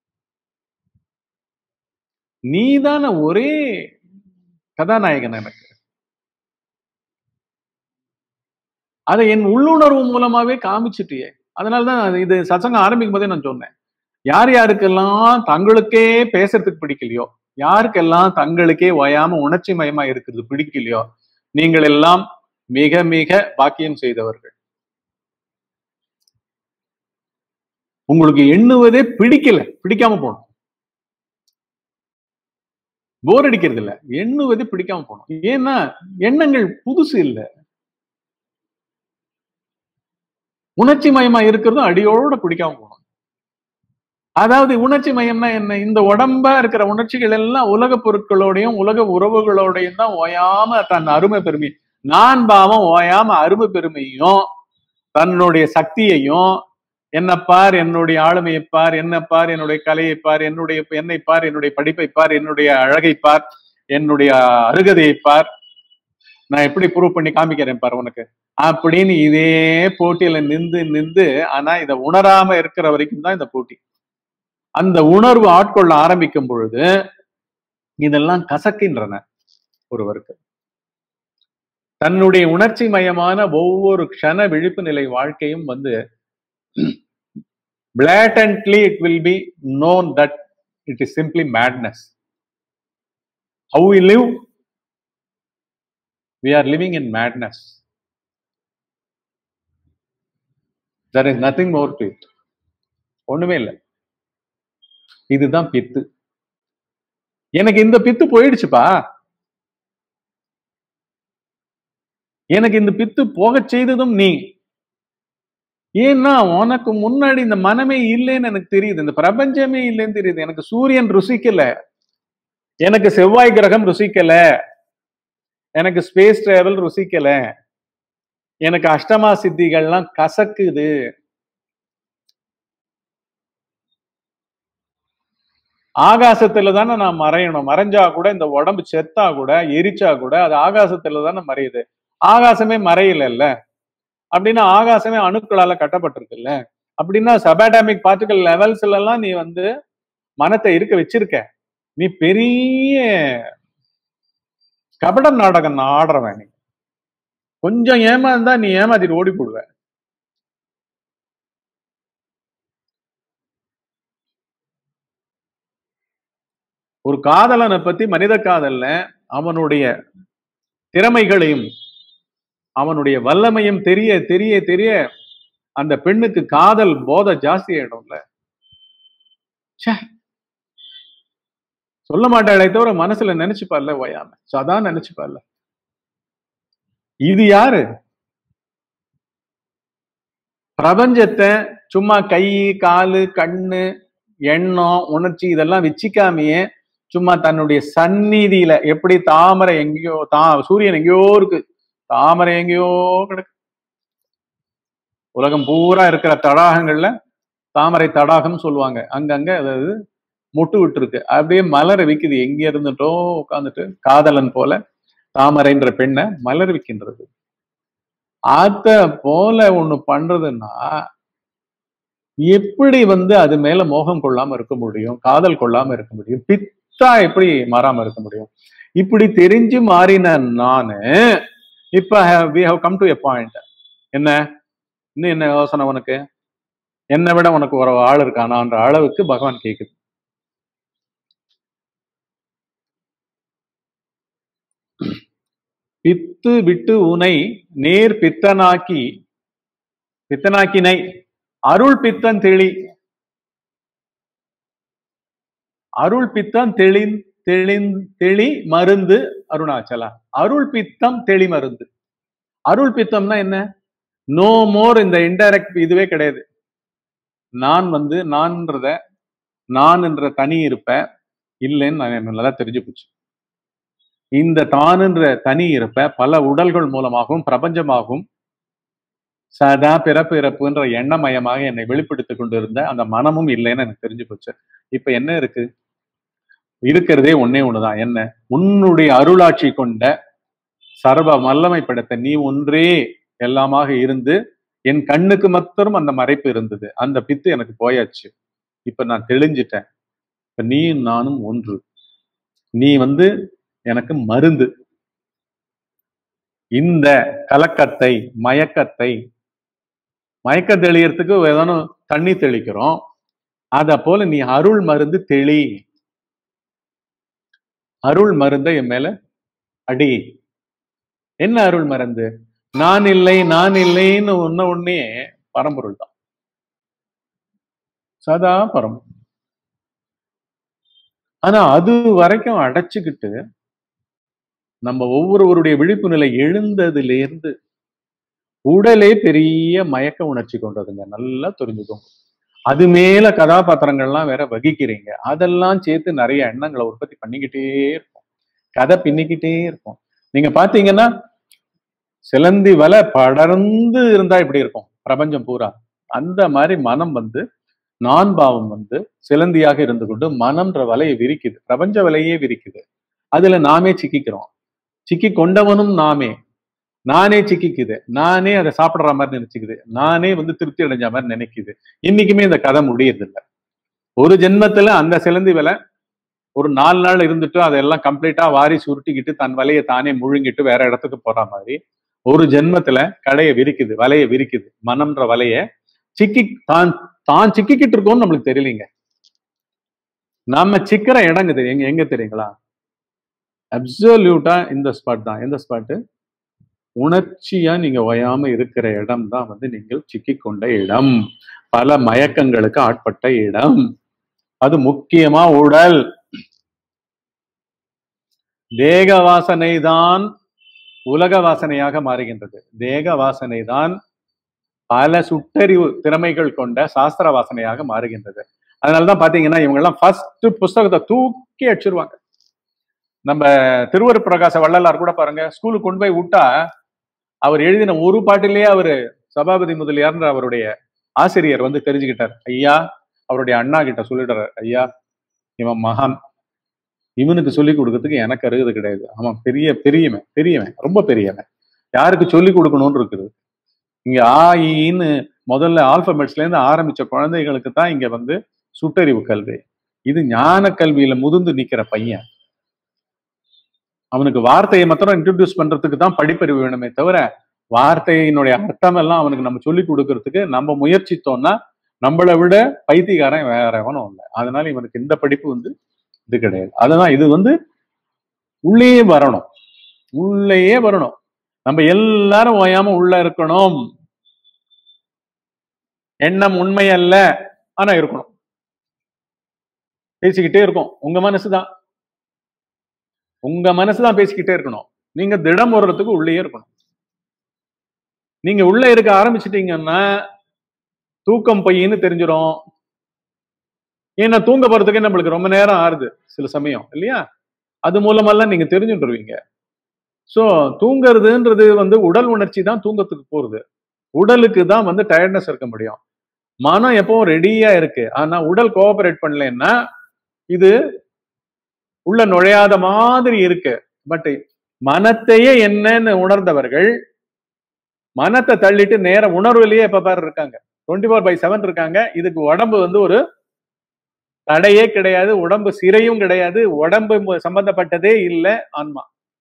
நீ தானே ஒரே கதாநாயகன் எனக்கு அதை என் உள்ளுணர்வு மூலமாவே காமிச்சிட்டியே அதனாலதான் இது சத்சங்கம் ஆரம்பிக்கும் போதே நான் சொன்னேன் யார் யாருக்கெல்லாம் தங்களுக்கே பேசுறதுக்கு பிடிக்கலையோ யாருக்கெல்லாம் தங்களுக்கே ஓயாம உணர்ச்சி மயமா இருக்கிறது பிடிக்கலையோ நீங்கள் எல்லாம் மிக மிக பாக்கியம் செய்தவர்கள் உங்களுக்கு எண்ணுவதே பிடிக்கல பிடிக்காம போகணும் போர் அடிக்கிறது இல்ல எண்ணுவது பிடிக்காம போகணும் ஏன்னா எண்ணங்கள் புதுசு இல்ல உணர்ச்சி மயமா இருக்கிறதும் அடியோட பிடிக்காம போகணும் அதாவது உணர்ச்சி மயம்னா என்ன இந்த உடம்பா இருக்கிற உணர்ச்சிகள் எல்லாம் உலக பொருட்களோடையும் உலக உறவுகளோடையும் தான் ஓயாம தன் அருமை பெருமை நான் பாவம் ஓயாம அருமை பெருமையும் தன்னுடைய சக்தியையும் என்ன பார் என்னுடைய ஆளுமையை பார் என்ன பார் என்னுடைய கலையை பார் என்னுடைய என்னை பார் என்னுடைய படிப்பை பார் என்னுடைய அழகை பார் என்னுடைய அருகதையை பார் நான் எப்படி ப்ரூவ் பண்ணி காமிக்கிறேன் பார் உனக்கு அப்படின்னு இதே போட்டியில நின்று நின்று ஆனா இதை உணராம இருக்கிற வரைக்கும் தான் இந்த போட்டி அந்த உணர்வு ஆட்கொள்ள ஆரம்பிக்கும் பொழுது இதெல்லாம் கசக்கின்றன ஒருவருக்கு தன்னுடைய உணர்ச்சி மயமான ஒவ்வொரு க்ஷண விழிப்பு நிலை வாழ்க்கையும் வந்து blatantly it will be known that it is simply madness. How we live? We are living in madness. There is nothing more to it. ஒண்ணுமே இல்லை இதுதான் பித்து எனக்கு இந்த பித்து போயிடுச்சுப்பா எனக்கு இந்த பித்து போகச் செய்ததும் நீ ஏன்னா உனக்கு முன்னாடி இந்த மனமே இல்லைன்னு எனக்கு தெரியுது இந்த பிரபஞ்சமே இல்லைன்னு தெரியுது எனக்கு சூரியன் ருசிக்கல எனக்கு செவ்வாய் கிரகம் ருசிக்கல எனக்கு ஸ்பேஸ் டிராவல் ருசிக்கல எனக்கு அஷ்டமா சித்திகள்லாம் கசக்குது ஆகாசத்துல தானே நான் மறையணும் மறைஞ்சா கூட இந்த உடம்பு செத்தா கூட எரிச்சா கூட அது ஆகாசத்துல தானே மறையுது ஆகாசமே மறையல அப்படின்னா ஆகாசமே அணுக்களால கட்டப்பட்டிருக்குல்ல அப்படின்னா சபாடாமிக் பார்ட்டிகல் லெவல்ஸ்ல எல்லாம் நீ வந்து மனத்தை இருக்க வச்சிருக்க நீ பெரிய கபட நாடகம் ஆடுறவன் நீ கொஞ்சம் ஏமாந்தா நீ ஏமாத்திட்டு ஓடி போடுவ ஒரு காதலனை பத்தி மனித காதல்ல அவனுடைய திறமைகளையும் அவனுடைய வல்லமையும் தெரிய தெரிய தெரிய அந்த பெண்ணுக்கு காதல் போதை ஜாஸ்தி ஆயிடும்ல சொல்ல மாட்டாளே தவிர மனசுல நினைச்சுப்பார்ல ஓயாம அதான் நினைச்சுப்பார்ல இது யாரு பிரபஞ்சத்தை சும்மா கை காலு கண்ணு எண்ணம் உணர்ச்சி இதெல்லாம் வச்சிக்காமையே சும்மா தன்னுடைய சந்நிதியில எப்படி தாமரை எங்கேயோ தா சூரியன் எங்கேயோ இருக்கு தாமரை எங்கேயோ கிடக்கு உலகம் பூரா இருக்கிற தடாகங்கள்ல தாமரை தடாகம் சொல்லுவாங்க அங்கங்க அதாவது முட்டு விட்டு இருக்கு அப்படியே மலர விக்குது எங்க இருந்துட்டோ உட்காந்துட்டு காதலன் போல தாமரைன்ற பெண்ணை மலர் விக்கின்றது அத போல ஒண்ணு பண்றதுன்னா எப்படி வந்து அது மேல மோகம் கொள்ளாம இருக்க முடியும் காதல் கொள்ளாம இருக்க முடியும் பித்தா எப்படி மாறாம இருக்க முடியும் இப்படி தெரிஞ்சு மாறின நானு இப்ப we have come to a point என்ன இன்னும் என்ன யோசனை உனக்கு என்னை விட உனக்கு ஒரு ஆள் இருக்கானான்ற அளவுக்கு பகவான் கேக்குது பித்து விட்டு உனை நேர் பித்தனாக்கி பித்தனாக்கினை அருள் பித்தன் தெளி அருள் பித்தம் தெளி தெளிந் தெளி மருந்து அருணாச்சலா அருள் பித்தம் தெளி மருந்து அருள் பித்தம்னா என்ன நோ மோர் இந்த இன்டைரக்ட் இதுவே கிடையாது நான் வந்து நான்ன்றத நான் என்ற தனி இருப்ப இல்லைன்னு நான் எனக்கு நல்லா தெரிஞ்சு போச்சு இந்த தானுன்ற தனி இருப்ப பல உடல்கள் மூலமாகவும் பிரபஞ்சமாகவும் சதா பிறப்பு இறப்புன்ற எண்ணமயமாக என்னை வெளிப்படுத்தி கொண்டிருந்த அந்த மனமும் இல்லைன்னு எனக்கு தெரிஞ்சு போச்சு இப்ப என்ன இருக்கு இருக்கிறதே ஒன்னே ஒண்ணுதான் என்ன உன்னுடைய அருளாட்சி கொண்ட சர்வ வல்லமை படைத்த நீ ஒன்றே எல்லாமாக இருந்து என் கண்ணுக்கு மாத்திரம் அந்த மறைப்பு இருந்தது அந்த பித்து எனக்கு போயாச்சு இப்ப நான் தெளிஞ்சிட்டேன் இப்ப நீயும் நானும் ஒன்று நீ வந்து எனக்கு மருந்து இந்த கலக்கத்தை மயக்கத்தை மயக்கம் தெளியறதுக்கு ஏதானும் தண்ணி தெளிக்கிறோம் அத போல நீ அருள் மருந்து தெளி அருள் மருந்தை என் மேல அடி என்ன அருள் மருந்து நான் இல்லை நான் இல்லைன்னு ஒன்ன உடனே பரம்பொருள் தான் சதா பரம் ஆனா அது வரைக்கும் அடைச்சுக்கிட்டு நம்ம ஒவ்வொருவருடைய விழிப்பு நிலை எழுந்ததுல இருந்து உடலே பெரிய மயக்க உணர்ச்சி கொண்டதுங்க நல்லா தெரிஞ்சுக்கோங்க அது மேல கதாபாத்திரங்கள்லாம் வேற வகிக்கிறீங்க அதெல்லாம் சேர்த்து நிறைய எண்ணங்களை உற்பத்தி பண்ணிக்கிட்டே இருக்கும் கதை பின்னிக்கிட்டே இருக்கும் நீங்க பாத்தீங்கன்னா சிலந்தி வலை படர்ந்து இருந்தா இப்படி இருக்கும் பிரபஞ்சம் பூரா அந்த மாதிரி மனம் வந்து நான் பாவம் வந்து சிலந்தியாக இருந்து கொண்டு மனம்ன்ற வலையை விரிக்குது பிரபஞ்ச வலையே விரிக்குது அதுல நாமே சிக்கிக்கிறோம் சிக்கி கொண்டவனும் நாமே நானே சிக்கிக்குது நானே அதை சாப்பிடுற மாதிரி நினைச்சுக்குது நானே வந்து திருப்தி அடைஞ்ச மாதிரி நினைக்குது இன்னைக்குமே இந்த கதை முடியறதில்ல ஒரு ஜென்மத்துல அந்த சிலந்தி வலை ஒரு நாலு நாள் இருந்துட்டு அதெல்லாம் கம்ப்ளீட்டா வாரி சுருட்டிக்கிட்டு தன் வலையை தானே முழுங்கிட்டு வேற இடத்துக்கு போற மாதிரி ஒரு ஜென்மத்துல கடையை விரிக்குது வலையை விரிக்குது மனம்ன்ற வலைய சிக்கி தான் தான் சிக்கிக்கிட்டு இருக்கோம்னு நம்மளுக்கு தெரியலீங்க நாம சிக்கிற இடங்குது எங்க எங்க தெரியுங்களா அப்சல்யூட்டா இந்த ஸ்பாட் தான் எந்த ஸ்பாட்டு உணர்ச்சியா நீங்க ஓயாம இருக்கிற இடம் தான் வந்து நீங்கள் சிக்கிக் கொண்ட இடம் பல மயக்கங்களுக்கு ஆட்பட்ட இடம் அது முக்கியமா உடல் தேக வாசனை தான் உலக வாசனையாக மாறுகின்றது தேக வாசனை தான் பல சுட்டறிவு திறமைகள் கொண்ட சாஸ்திர வாசனையாக மாறுகின்றது அதனாலதான் பாத்தீங்கன்னா இவங்க எல்லாம் ஃபர்ஸ்ட் புஸ்தகத்தை தூக்கி அடிச்சிருவாங்க நம்ம திருவரு பிரகாச வள்ளலார் கூட பாருங்க ஸ்கூலுக்கு கொண்டு போய் விட்டா அவர் எழுதின ஒரு பாட்டிலேயே அவரு சபாபதி முதலியார்ன்ற அவருடைய ஆசிரியர் வந்து தெரிஞ்சுக்கிட்டார் ஐயா அவருடைய அண்ணா கிட்ட சொல்லிடுறாரு ஐயா இவன் மகான் இவனுக்கு சொல்லி கொடுக்கறதுக்கு எனக்கு அருகது கிடையாது அவன் பெரிய பெரியவன் பெரியவன் ரொம்ப பெரியவன் யாருக்கு சொல்லி கொடுக்கணும்னு இருக்குது இங்க ஆ ஈன்னு முதல்ல ஆல்பபெட்ஸ்ல இருந்து ஆரம்பிச்ச குழந்தைகளுக்கு தான் இங்க வந்து சுட்டறிவு கல்வி இது ஞான கல்வியில முதிர்ந்து நிக்கிற பையன் அவனுக்கு வார்த்தையை மாத்திரம் இன்ட்ரடியூஸ் பண்றதுக்கு தான் படிப்பறிவு வேணுமே தவிர வார்த்தையினுடைய அர்த்தம் எல்லாம் அவனுக்கு நம்ம சொல்லி கொடுக்கறதுக்கு நம்ம முயற்சித்தோம்னா நம்மளை விட பைத்தியக்காரன் வேற எவனும் இல்லை அதனால இவனுக்கு இந்த படிப்பு வந்து இது கிடையாது அததான் இது வந்து உள்ளேயே வரணும் உள்ளேயே வரணும் நம்ம எல்லாரும் ஓயாம உள்ள இருக்கணும் எண்ணம் உண்மை அல்ல ஆனா இருக்கணும் பேசிக்கிட்டே இருக்கும் உங்க மனசுதான் உங்க மனசுதான் பேசிக்கிட்டே இருக்கணும் நீங்க திடம் வர்றதுக்கு உள்ளே இருக்கணும் நீங்க உள்ள இருக்க ஆரம்பிச்சிட்டீங்கன்னா தூக்கம் பொய்ன்னு தெரிஞ்சிடும் ஏன்னா தூங்க போறதுக்கே நம்மளுக்கு ரொம்ப நேரம் ஆறுது சில சமயம் இல்லையா அது மூலமெல்லாம் நீங்க தெரிஞ்சுட்டுருவீங்க சோ தூங்குறதுன்றது வந்து உடல் உணர்ச்சி தான் தூங்கத்துக்கு போறது உடலுக்கு தான் வந்து டயர்ட்னஸ் இருக்க முடியும் மனம் எப்பவும் ரெடியா இருக்கு ஆனா உடல் கோஆபரேட் பண்ணலன்னா இது உள்ள நுழையாத மாதிரி இருக்கு பட் மனத்தையே என்னன்னு உணர்ந்தவர்கள் மனத்தை தள்ளிட்டு நேர உணர்வுலயே எப்ப பாரு இருக்காங்க டுவெண்ட்டி ஃபோர் பை செவன் இருக்காங்க இதுக்கு உடம்பு வந்து ஒரு தடையே கிடையாது உடம்பு சிறையும் கிடையாது உடம்பு மு- சம்பந்தப்பட்டதே இல்லை ஆன்மா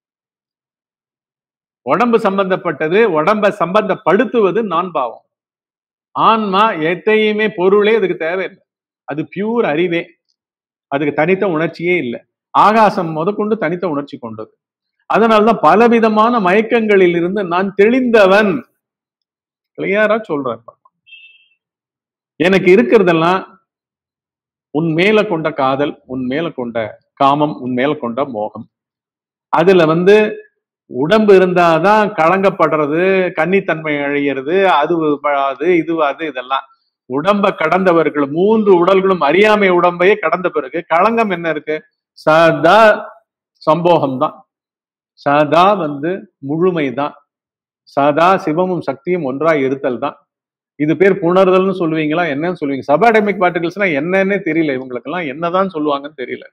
உடம்பு சம்பந்தப்பட்டது உடம்ப சம்பந்தப்படுத்துவது நான் பாவம் ஆன்மா எத்தையுமே பொருளே அதுக்கு தேவையில்லை அது பியூர் அறிவே அதுக்கு தனித்த உணர்ச்சியே இல்லை ஆகாசம் முதற்கொண்டு தனித்த உணர்ச்சி கொண்டது அதனால்தான் பலவிதமான மயக்கங்களில் இருந்து நான் தெளிந்தவன் கிளியரா சொல்றேன் எனக்கு இருக்கிறதெல்லாம் உன் மேல கொண்ட காதல் உன் மேல கொண்ட காமம் உன் மேல கொண்ட மோகம் அதுல வந்து உடம்பு இருந்தாதான் களங்கப்படுறது கன்னித்தன்மை அழியிறது அது அது இது அது இதெல்லாம் உடம்ப கடந்தவர்கள் மூன்று உடல்களும் அறியாமை உடம்பையே கடந்த பிறகு களங்கம் என்ன இருக்கு சதா சம்போகம் தான் சதா வந்து முழுமை தான் சதா சிவமும் சக்தியும் ஒன்றாய் இருத்தல் தான் இது பேர் புணர்தல்னு சொல்லுவீங்களா என்னன்னு சொல்லுவீங்க சபாடமிக் பார்ட்டிகல்ஸ்னா என்னன்னே தெரியல இவங்களுக்கெல்லாம் என்னதான் சொல்லுவாங்கன்னு தெரியல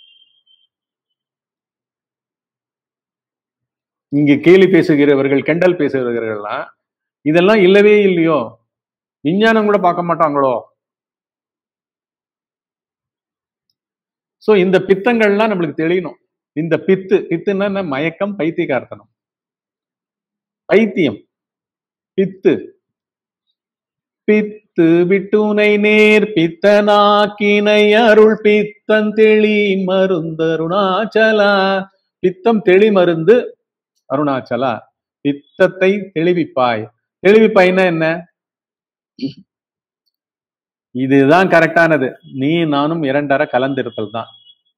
இங்க கேலி பேசுகிறவர்கள் கிண்டல் பேசுகிறவர்கள்லாம் இதெல்லாம் இல்லவே இல்லையோ விஞ்ஞானம் கூட பார்க்க மாட்டாங்களோ சோ இந்த பித்தங்கள்லாம் நம்மளுக்கு தெரியணும் இந்த பித்து பித்துன்னா என்ன? மயக்கம் பைத்தியகார்த்தனம் பைத்தியம் பித்து பித்து விட்டுனை நேர் பித்தனாக்கினை அருள் பித்தன் தெளி மருந்தருணாச்சலா பித்தம் தெளி மருந்து அருணாச்சலா பித்தத்தை தெளிவிப்பாய் தெளிவிப்பாய்னா என்ன இதுதான் கரெக்டானது நீ நானும் இரண்டர கலந்திருப்பது தான்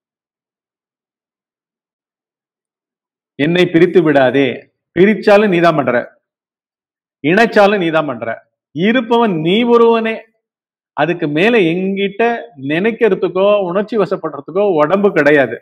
என்னை பிரித்து விடாதே பிரிச்சாலும் நீதான் பண்ற இணைச்சாலும் நீதான் பண்ற இருப்பவன் நீ ஒருவனே அதுக்கு மேல எங்கிட்ட நினைக்கிறதுக்கோ உணர்ச்சி வசப்படுறதுக்கோ உடம்பு கிடையாது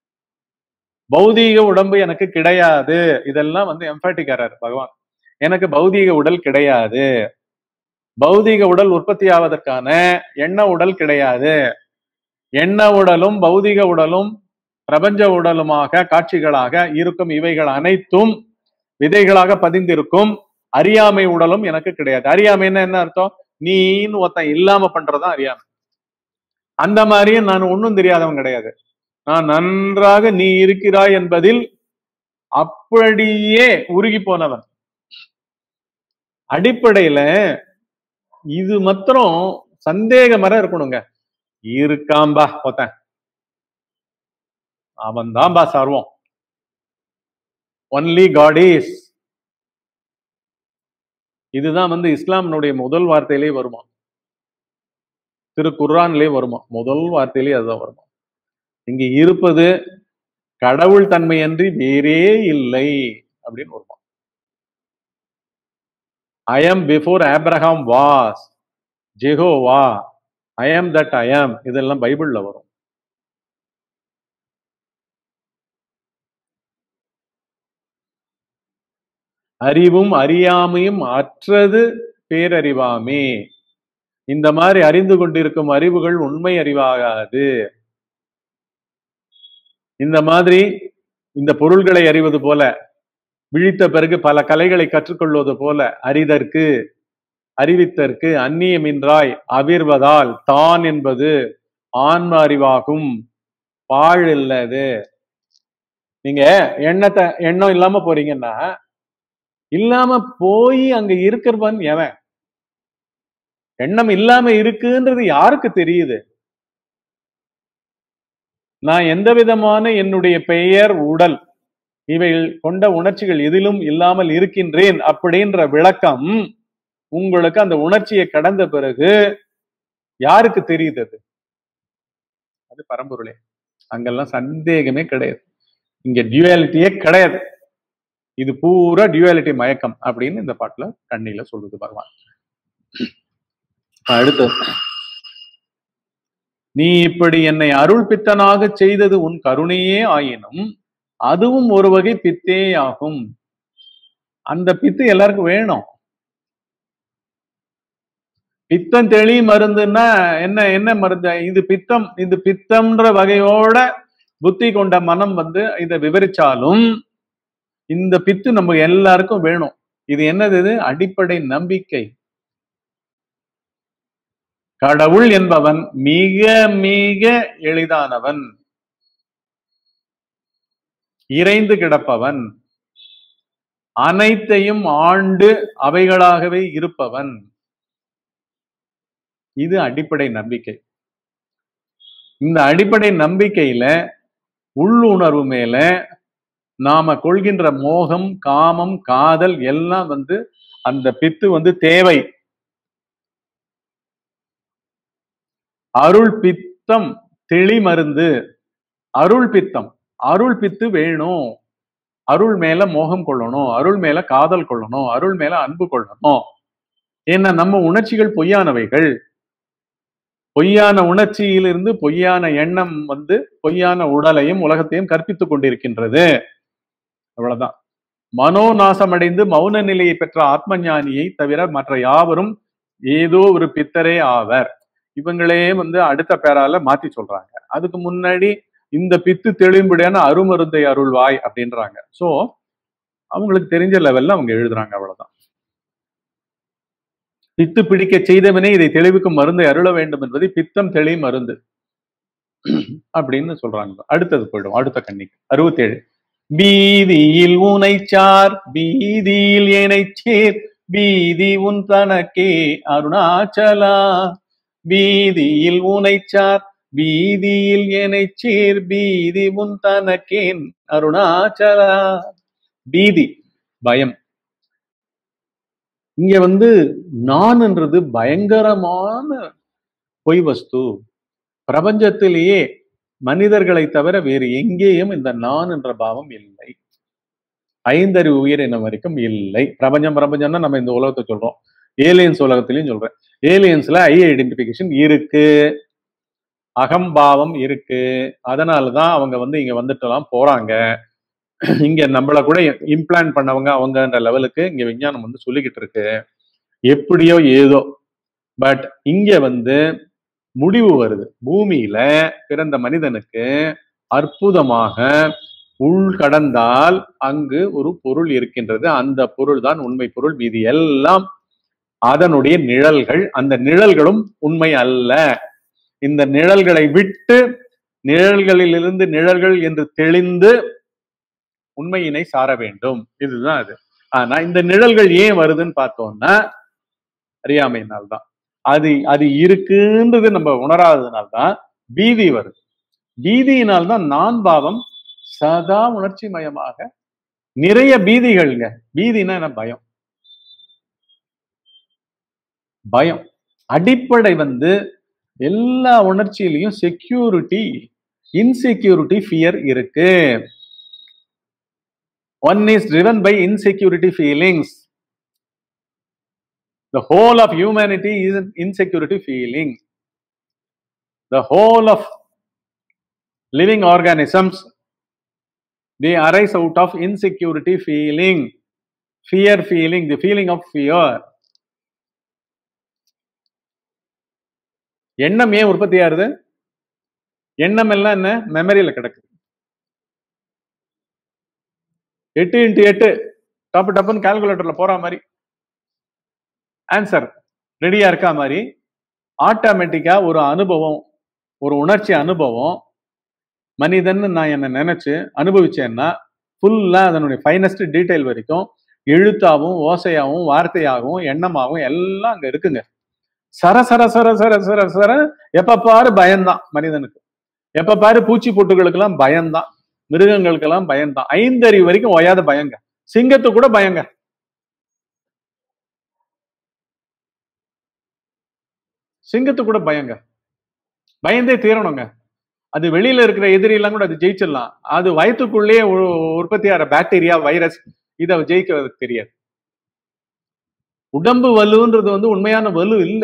பௌதீக உடம்பு எனக்கு கிடையாது இதெல்லாம் வந்து எம்பாட்டிக்காரர் பகவான் எனக்கு பௌதீக உடல் கிடையாது பௌதீக உடல் உற்பத்தி ஆவதற்கான எண்ண உடல் கிடையாது எண்ண உடலும் பௌதீக உடலும் பிரபஞ்ச உடலுமாக காட்சிகளாக இருக்கும் இவைகள் அனைத்தும் விதைகளாக பதிந்திருக்கும் அறியாமை உடலும் எனக்கு கிடையாது அறியாமைன்னா என்ன அர்த்தம் நீன்னு ஒருத்தன் இல்லாம பண்றதுதான் அறியாமை அந்த மாதிரியே நான் ஒன்றும் தெரியாதவன் கிடையாது நான் நன்றாக நீ இருக்கிறாய் என்பதில் அப்படியே உருகி போனவன் அடிப்படையில இது மாத்திரம் சந்தேகமர இருக்கணுங்க இருக்காம்பா ஒருத்தன் அவன் தான்பா சர்வம் ஒன்லி காட் இஸ் இதுதான் வந்து இஸ்லாமினுடைய முதல் வார்த்தையிலே வருமா திரு குர்ஆன்லயே வருமா முதல் வார்த்தையிலே அதுதான் வருமா இங்க இருப்பது கடவுள் தன்மையன்றி வேறே இல்லை அப்படின்னு வருமா I am before Abraham was Jehovah I am that I am இதெல்லாம் பைபிள்ல வரும் அறிவும் அறியாமையும் அற்றது பேரறிவாமே இந்த மாதிரி அறிந்து கொண்டிருக்கும் அறிவுகள் உண்மை அறிவாகாது இந்த மாதிரி இந்த பொருள்களை அறிவது போல விழித்த பிறகு பல கலைகளை கற்றுக்கொள்வது போல அறிதற்கு அறிவித்தற்கு அந்நியமின்றாய் அவிர்வதால் தான் என்பது ஆன்ம அறிவாகும் பாழ் இல்லது நீங்க எண்ணத்தை எண்ணம் இல்லாம போறீங்கன்னா இல்லாம போய் அங்க இருக்கிறவன் எவன் எண்ணம் இல்லாம இருக்குன்றது யாருக்கு தெரியுது நான் எந்த விதமான என்னுடைய பெயர் உடல் இவைகள் கொண்ட உணர்ச்சிகள் எதிலும் இல்லாமல் இருக்கின்றேன் அப்படின்ற விளக்கம் உங்களுக்கு அந்த உணர்ச்சியை கடந்த பிறகு யாருக்கு தெரியுது அது அது பரம்பொருளே அங்கெல்லாம் சந்தேகமே கிடையாது இங்க டியூவாலிட்டியே கிடையாது இது பூரா டியூவாலிட்டி மயக்கம் அப்படின்னு இந்த பாட்டுல கண்ணில சொல்லுது பகவான் அடுத்து நீ இப்படி என்னை அருள் பித்தனாக செய்தது உன் கருணையே ஆயினும் அதுவும் ஒரு வகை பித்தே ஆகும் அந்த பித்து எல்லாருக்கும் வேணும் பித்தம் தெளி மருந்துன்னா என்ன என்ன மருந்து இது பித்தம் இது பித்தம்ன்ற வகையோட புத்தி கொண்ட மனம் வந்து இதை விவரிச்சாலும் இந்த பித்து நம்ம எல்லாருக்கும் வேணும் இது என்னது இது அடிப்படை நம்பிக்கை கடவுள் என்பவன் மிக மிக எளிதானவன் இறைந்து கிடப்பவன் அனைத்தையும் ஆண்டு அவைகளாகவே இருப்பவன் இது அடிப்படை நம்பிக்கை இந்த அடிப்படை நம்பிக்கையில உள்ளுணர்வு மேல நாம கொள்கின்ற மோகம் காமம் காதல் எல்லாம் வந்து அந்த பித்து வந்து தேவை அருள் பித்தம் தெளி மருந்து அருள் பித்தம் அருள் பித்து வேணும் அருள் மேல மோகம் கொள்ளணும் அருள் மேல காதல் கொள்ளணும் அருள் மேல அன்பு கொள்ளணும் ஏன்னா நம்ம உணர்ச்சிகள் பொய்யானவைகள் பொய்யான உணர்ச்சியிலிருந்து பொய்யான எண்ணம் வந்து பொய்யான உடலையும் உலகத்தையும் கற்பித்துக் கொண்டிருக்கின்றது அவ்வளவுதான் மனோநாசமடைந்து மௌன நிலையை பெற்ற ஆத்ம ஞானியை தவிர மற்ற யாவரும் ஏதோ ஒரு பித்தரே ஆவர் இவங்களே வந்து அடுத்த பேரால மாத்தி சொல்றாங்க அதுக்கு முன்னாடி இந்த பித்து தெளிவுபடியான அருமருந்தை அருள்வாய் அப்படின்றாங்க சோ அவங்களுக்கு தெரிஞ்ச லெவல்ல அவங்க எழுதுறாங்க அவ்வளவுதான் பித்து பிடிக்க செய்தவனே இதை தெளிவுக்கும் மருந்தை அருள வேண்டும் என்பதை பித்தம் தெளி மருந்து அப்படின்னு சொல்றாங்க அடுத்தது போயிடும் அடுத்த கண்ணிக்கு அறுபத்தேழு பீதியில் உனைச்சார் பீதியில் ஏனை சேர் பீதி உன் தனக்கே அருணாச்சலா பீதியில் உனைச்சார் பீதியில் எனைச் சீர் பீதி உன் தனக்கேன் அருணாச்சலா பீதி பயம் இங்க வந்து நான்ன்றது பயங்கரமான பொய் வஸ்து பிரபஞ்சத்திலேயே மனிதர்களை தவிர வேறு எங்கேயும் இந்த நான் என்ற பாவம் இல்லை ஐந்தறிவு உயிரினம் வரைக்கும் இல்லை பிரபஞ்சம் பிரபஞ்சம்னா நம்ம இந்த உலகத்தை சொல்றோம் ஏலியன்ஸ் உலகத்திலையும் சொல்றேன் ஏலியன்ஸ்ல ஐ ஐடென்டிபிகேஷன் இருக்கு அகம்பாவம் இருக்கு அதனாலதான் அவங்க வந்து இங்க வந்துட்டுலாம் போறாங்க இங்க நம்மள கூட இம்ப்ளான்ட் பண்ணவங்க அவங்கன்ற லெவலுக்கு இங்க விஞ்ஞானம் வந்து சொல்லிக்கிட்டு இருக்கு எப்படியோ ஏதோ பட் இங்க வந்து முடிவு வருது பூமியில பிறந்த மனிதனுக்கு அற்புதமாக உள் கடந்தால் அங்கு ஒரு பொருள் இருக்கின்றது அந்த பொருள் தான் உண்மை பொருள் மீதி எல்லாம் அதனுடைய நிழல்கள் அந்த நிழல்களும் உண்மை அல்ல இந்த நிழல்களை விட்டு நிழல்களிலிருந்து நிழல்கள் என்று தெளிந்து உண்மையினை சார வேண்டும் இதுதான் அது ஆனா இந்த நிழல்கள் ஏன் வருதுன்னு பார்த்தோம்னா அறியாமையினால்தான் அது அது இருக்குன்றது நம்ம உணராததுனால்தான் பீதி வருது பீதியினால்தான் நான் பாவம் சதா உணர்ச்சி மயமாக நிறைய பீதிகள்ங்க பீதினா என்ன பயம் பயம் அடிப்படை வந்து எல்லா உணர்ச்சியிலையும் செக்யூரிட்டி இன்செக்யூரிட்டி ஃபியர் இருக்கு one is driven by insecurity feelings The whole of humanity is an insecurity feeling. The whole of living organisms, they arise out of insecurity feeling, fear feeling, the feeling of fear. எண்ணம் ஏன் உற்பத்தி ஆகுது எண்ணம் எல்லாம் என்ன மெமரியில கிடக்குது எட்டு இன்ட்டு எட்டு டப்பு டப்புன்னு கால்குலேட்டர்ல போற மாதிரி ஆன்சர் ரெடியா இருக்கா மாதிரி ஆட்டோமேட்டிக்கா ஒரு அனுபவம் ஒரு உணர்ச்சி அனுபவம் மனிதன் நான் என்ன நினைச்சு அனுபவிச்சேன்னா ஃபுல்லா அதனுடைய ஃபைனஸ்ட் டீடைல் வரைக்கும் எழுத்தாவும் ஓசையாவும் வார்த்தையாகவும் எண்ணமாகவும் எல்லாம் அங்க இருக்குங்க சர சர சர சர சர சர எப்ப பாரு பயம்தான் மனிதனுக்கு எப்ப பாரு பூச்சி பொட்டுகளுக்கெல்லாம் பயம்தான் மிருகங்களுக்கெல்லாம் பயம்தான் ஐந்தறிவு வரைக்கும் ஓயாத பயங்க சிங்கத்து கூட பயங்க சிங்கத்து கூட பயங்க பயந்தே தீரணுங்க அது வெளியில இருக்கிற எதிரி எல்லாம் கூட அது ஜெயிச்சிடலாம் அது வயத்துக்குள்ளேயே உ- உற்பத்தி ஆகிற பாக்டீரியா வைரஸ் இதை ஜெயிக்கிறதுக்கு தெரியாது உடம்பு வலுன்றது வந்து உண்மையான வலு இல்ல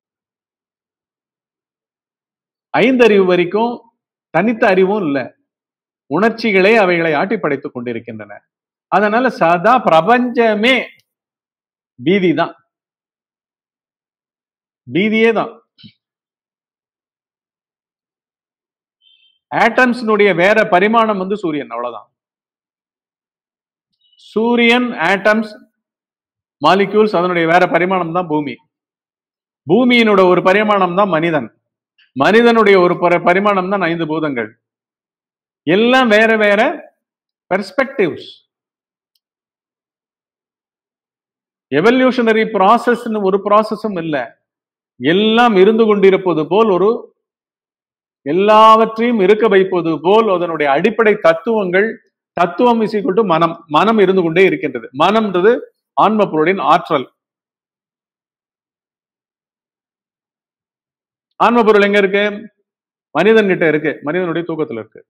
ஐந்தறிவு வரைக்கும் தனித்த அறிவும் இல்ல உணர்ச்சிகளே அவைகளை ஆட்டி படைத்துக் கொண்டிருக்கின்றன அதனால சதா பிரபஞ்சமே பீதி தான் பீதியே தான் ஆட்டம்ஸ்னுடைய வேற பரிமாணம் வந்து சூரியன் அவ்வளவுதான் சூரியன் ஆட்டம்ஸ் மாலிக்யூல்ஸ் அதனுடைய வேற பரிமாணம் தான் பூமி பூமியினோட ஒரு பரிமாணம் தான் மனிதன் மனிதனுடைய ஒரு பரி- பரிமாணம் தான் ஐந்து பூதங்கள் எல்லாம் வேற வேற பெர்ஸ்பெக்டிவ்ஸ் எவல்யூஷனரி ப்ராசஸ்னு ஒரு ப்ராசஸும் இல்லை எல்லாம் இருந்து கொண்டிருப்பது போல் ஒரு எல்லாவற்றையும் இருக்க வைப்பது போல் அதனுடைய அடிப்படை தத்துவங்கள் தத்துவம் இஸ் டு மனம் மனம் இருந்து கொண்டே இருக்கின்றது மனம்ன்றது ஆன்ம பொருளின் ஆற்றல் ஆன்ம பொருள் எங்க இருக்கு மனிதன் கிட்ட இருக்கு மனிதனுடைய தூக்கத்துல இருக்கு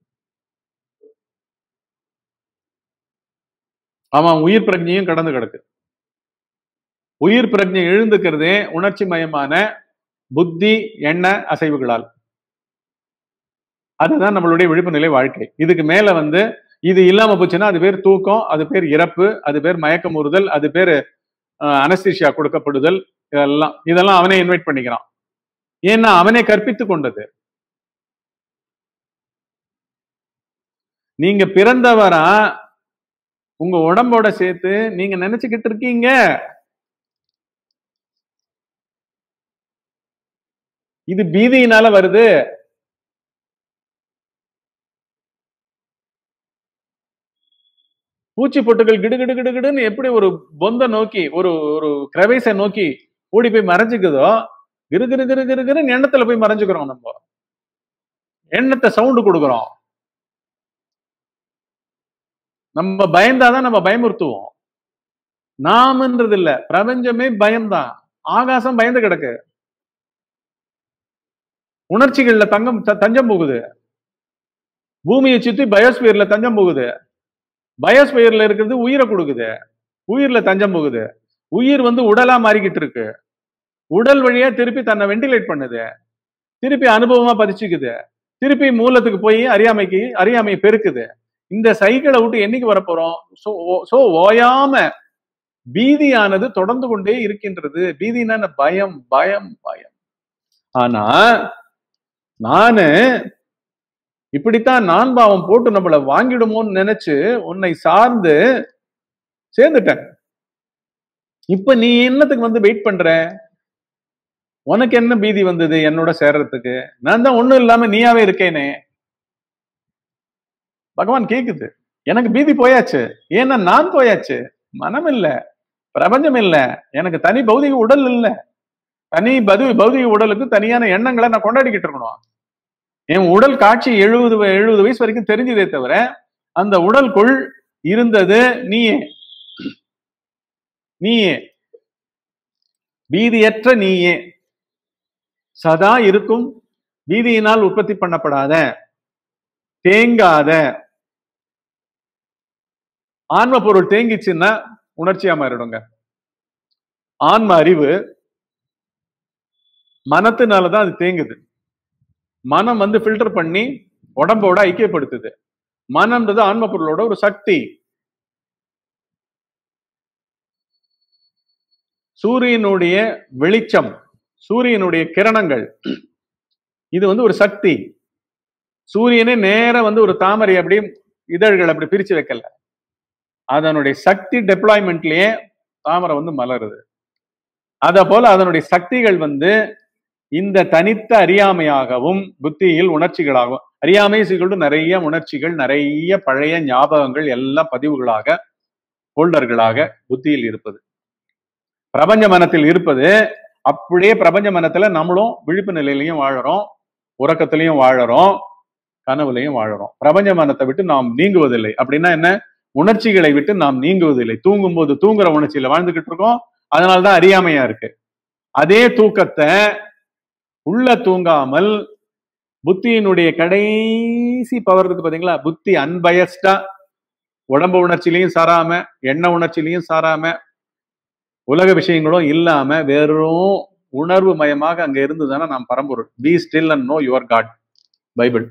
அவன் உயிர் பிரஜையும் கடந்து கிடக்கு உயிர் பிரஜை எழுந்துக்கிறதே உணர்ச்சி மயமான புத்தி எண்ண அசைவுகளால் அதுதான் நம்மளுடைய விழிப்பு நிலை வாழ்க்கை இதுக்கு மேல வந்து இது இல்லாம போச்சுன்னா அது பேர் தூக்கம் அது பேர் இறப்பு அது பேர் மயக்கம் ஊறுதல் அது பேர் அனஸ்தீஷியா கொடுக்கப்படுதல் இதெல்லாம் இதெல்லாம் அவனே இன்வைட் பண்ணிக்கிறான் ஏன்னா அவனே கற்பித்து கொண்டது நீங்க பிறந்தவரா உங்க உடம்போட சேர்த்து நீங்க நினைச்சுக்கிட்டு இருக்கீங்க இது பீதியினால வருது பூச்சி பொட்டுகள் கிடு கிடு கிடு கிடுன்னு எப்படி ஒரு பொந்த நோக்கி ஒரு ஒரு கிரவேசை நோக்கி ஓடி போய் மறைஞ்சுக்குதோ கிரு கிரு கிரு கிரு கிருன்னு எண்ணத்துல போய் மறைஞ்சுக்கிறோம் நம்ம எண்ணத்தை சவுண்டு கொடுக்குறோம் நம்ம பயந்தாதான் நம்ம பயமுறுத்துவோம் நாமன்றது இல்ல பிரபஞ்சமே பயம்தான் ஆகாசம் பயந்து கிடக்கு உணர்ச்சிகள்ல தங்கம் த- தஞ்சம் போகுது பூமியை சுத்தி பயோஸ்பியர்ல தஞ்சம் போகுது பயோஸ்பியர்ல இருக்கிறது உயிரை கொடுக்குது உயிர்ல தஞ்சம் போகுது உயிர் வந்து உடலா மாறிக்கிட்டு இருக்கு உடல் வழியா திருப்பி தன்னை வெண்டிலேட் பண்ணுது திருப்பி அனுபவமா பதிச்சுக்குது திருப்பி மூலத்துக்கு போய் அறியாமைக்கு அறியாமையை பெருக்குது இந்த சைக்கிளை விட்டு என்னைக்கு வரப்போறோம் சோ சோ ஓயாம பீதியானது தொடர்ந்து கொண்டே இருக்கின்றது பீதினா என்ன? பயம் பயம் பயம் ஆனா நானு இப்படித்தான் நான் பாவம் போட்டு நம்மள வாங்கிடுமோன்னு நினைச்சு உன்னை சார்ந்து சேர்ந்துட்டேன் இப்ப நீ என்னத்துக்கு வந்து வெயிட் பண்ற உனக்கு என்ன பீதி வந்தது என்னோட சேர்றதுக்கு நான் தான் ஒண்ணும் இல்லாம நீயாவே இருக்கேனே பகவான் கேக்குது எனக்கு பீதி போயாச்சு ஏன்னா நான் போயாச்சு மனம் இல்ல பிரபஞ்சம் இல்ல எனக்கு தனி பௌதிக உடல் இல்ல தனி பது பௌதிக உடலுக்கு தனியான எண்ணங்களை நான் கொண்டாடிக்கிட்டு இருக்கணும் என் உடல் காட்சி எழுபது வ- எழுபது வயசு வரைக்கும் தெரிஞ்சதே தவிர அந்த உடலுக்குள் இருந்தது நீயே நீயே பீதியற்ற நீயே சதா இருக்கும் பீதியினால் உற்பத்தி பண்ணப்படாத தேங்காத ஆன்ம பொருள் தேங்கிச்சுன்னா உணர்ச்சியா மாறிடுங்க ஆன்ம அறிவு மனத்தினாலதான் அது தேங்குது மனம் வந்து ஃபில்டர் பண்ணி உடம்போட ஐக்கியப்படுத்துது மனம்ன்றது ஆன்ம பொருளோட ஒரு சக்தி சூரியனுடைய வெளிச்சம் சூரியனுடைய கிரணங்கள் இது வந்து ஒரு சக்தி சூரியனே நேரா வந்து ஒரு தாமரை அப்படியே இதழ்கள் அப்படி பிரிச்சு வைக்கல அதனுடைய சக்தி டெப்ளாய்மெண்ட்லயே தாமரை வந்து மலருது அத போல அதனுடைய சக்திகள் வந்து இந்த தனித்த அறியாமையாகவும் புத்தியில் உணர்ச்சிகளாகவும் அறியாமை சிக்கல்டு நிறைய உணர்ச்சிகள் நிறைய பழைய ஞாபகங்கள் எல்லாம் பதிவுகளாக ஹோல்டர்களாக புத்தியில் இருப்பது பிரபஞ்ச மனத்தில் இருப்பது அப்படியே பிரபஞ்ச மனத்துல நம்மளும் விழிப்பு நிலையிலையும் வாழறோம் உறக்கத்திலையும் வாழறோம் கனவுலையும் வாழறோம் பிரபஞ்ச மனத்தை விட்டு நாம் நீங்குவதில்லை அப்படின்னா என்ன உணர்ச்சிகளை விட்டு நாம் நீங்குவதில்லை தூங்கும் போது தூங்குற உணர்ச்சியில வாழ்ந்துகிட்டு இருக்கோம் அதனாலதான் அறியாமையா இருக்கு அதே தூக்கத்தை உள்ள தூங்காமல் புத்தியினுடைய கடைசி பவர் இருக்கு பாத்தீங்களா புத்தி அன்பயஸ்டா உடம்பு உணர்ச்சியிலையும் சாராம எண்ண உணர்ச்சியிலையும் சாராம உலக விஷயங்களும் இல்லாம வெறும் உணர்வு மயமாக அங்க இருந்துதானே நாம் பரம்பொருள் be still and know your God Bible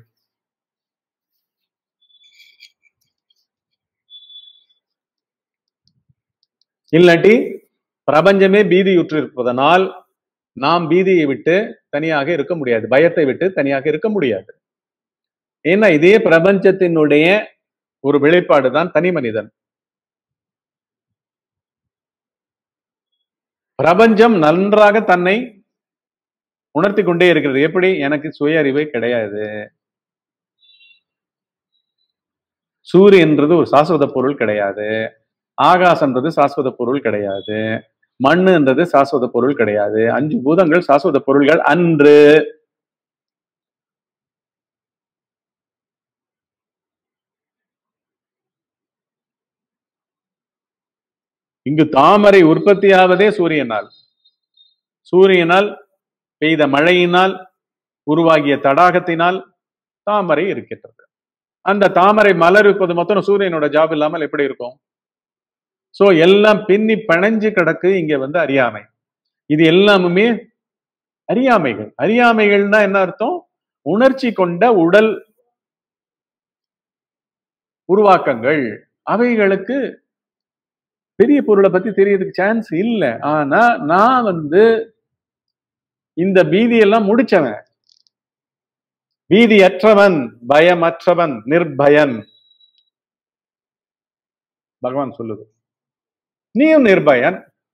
இல்லாட்டி பிரபஞ்சமே பீதியுற்று இருப்பதனால் நாம் பீதியை விட்டு தனியாக இருக்க முடியாது பயத்தை விட்டு தனியாக இருக்க முடியாது ஏன்னா இதே பிரபஞ்சத்தினுடைய ஒரு வெளிப்பாடு தான் தனி மனிதன் பிரபஞ்சம் நன்றாக தன்னை உணர்த்தி கொண்டே இருக்கிறது எப்படி எனக்கு சுய அறிவே கிடையாது சூரியன்றது ஒரு சாஸ்வத பொருள் கிடையாது ஆகாசன்றது சாஸ்வத பொருள் கிடையாது மண்ணுன்றது சாஸ்வத பொருள் கிடையாது அஞ்சு பூதங்கள் சாஸ்வத பொருள்கள் அன்று இங்கு தாமரை உற்பத்தியாவதே சூரியனால் சூரியனால் பெய்த மழையினால் உருவாகிய தடாகத்தினால் தாமரை இருக்கின்றது அந்த தாமரை மலர் இருப்பது மொத்தம் சூரியனோட ஜாப் இல்லாமல் எப்படி இருக்கும் சோ எல்லாம் பின்னி பிணைஞ்சு கிடக்கு இங்க வந்து அறியாமை இது எல்லாமுமே அறியாமைகள் அறியாமைகள்னா என்ன அர்த்தம் உணர்ச்சி கொண்ட உடல் உருவாக்கங்கள் அவைகளுக்கு பெரிய பொருளை பத்தி தெரியறதுக்கு சான்ஸ் இல்ல ஆனா நான் வந்து இந்த பீதியெல்லாம் முடிச்சவன் பீதியற்றவன் பயமற்றவன் நிர்பயன் பகவான் சொல்லுது நீயும் நிர்பயன்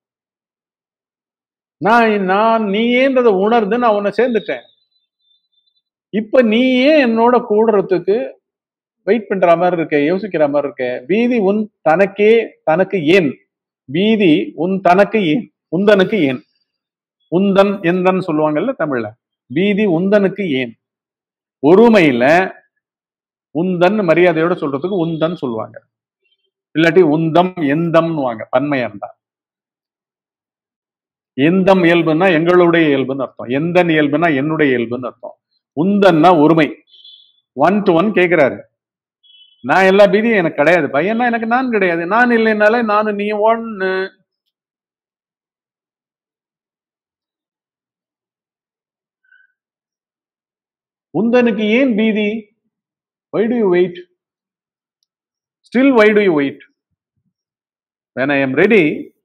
நான் நான் நீயேன்றதை உணர்ந்து நான் உன்னை சேர்ந்துட்டேன் இப்ப நீயே என்னோட கூடுறதுக்கு வெயிட் பண்ற மாதிரி இருக்க யோசிக்கிற மாதிரி இருக்க பீதி உன் தனக்கே தனக்கு ஏன் பீதி உன் தனக்கு ஏன் உந்தனுக்கு ஏன் உந்தன் எந்தன் சொல்லுவாங்கல்ல தமிழ்ல பீதி உந்தனுக்கு ஏன் ஒருமையில உந்தன் மரியாதையோட சொல்றதுக்கு உந்தன் சொல்லுவாங்க இல்லாட்டி உந்தம் எந்தம்னுவாங்க பன்மையா இருந்தா எந்தம் இயல்புன்னா எங்களுடைய இயல்புன்னு அர்த்தம் எந்தன் இயல்புன்னா என்னுடைய இயல்புன்னு அர்த்தம் உந்தன்னா ஒருமை ஒன் டு ஒன் கேக்குறாரு நான் எல்லா பீதியும் எனக்கு கிடையாது பையனா எனக்கு நான் கிடையாது நான் இல்லைனாலே நானும் நீ ஒன்னு உந்தனுக்கு ஏன் பீதி why do you wait still why do you wait when i am ready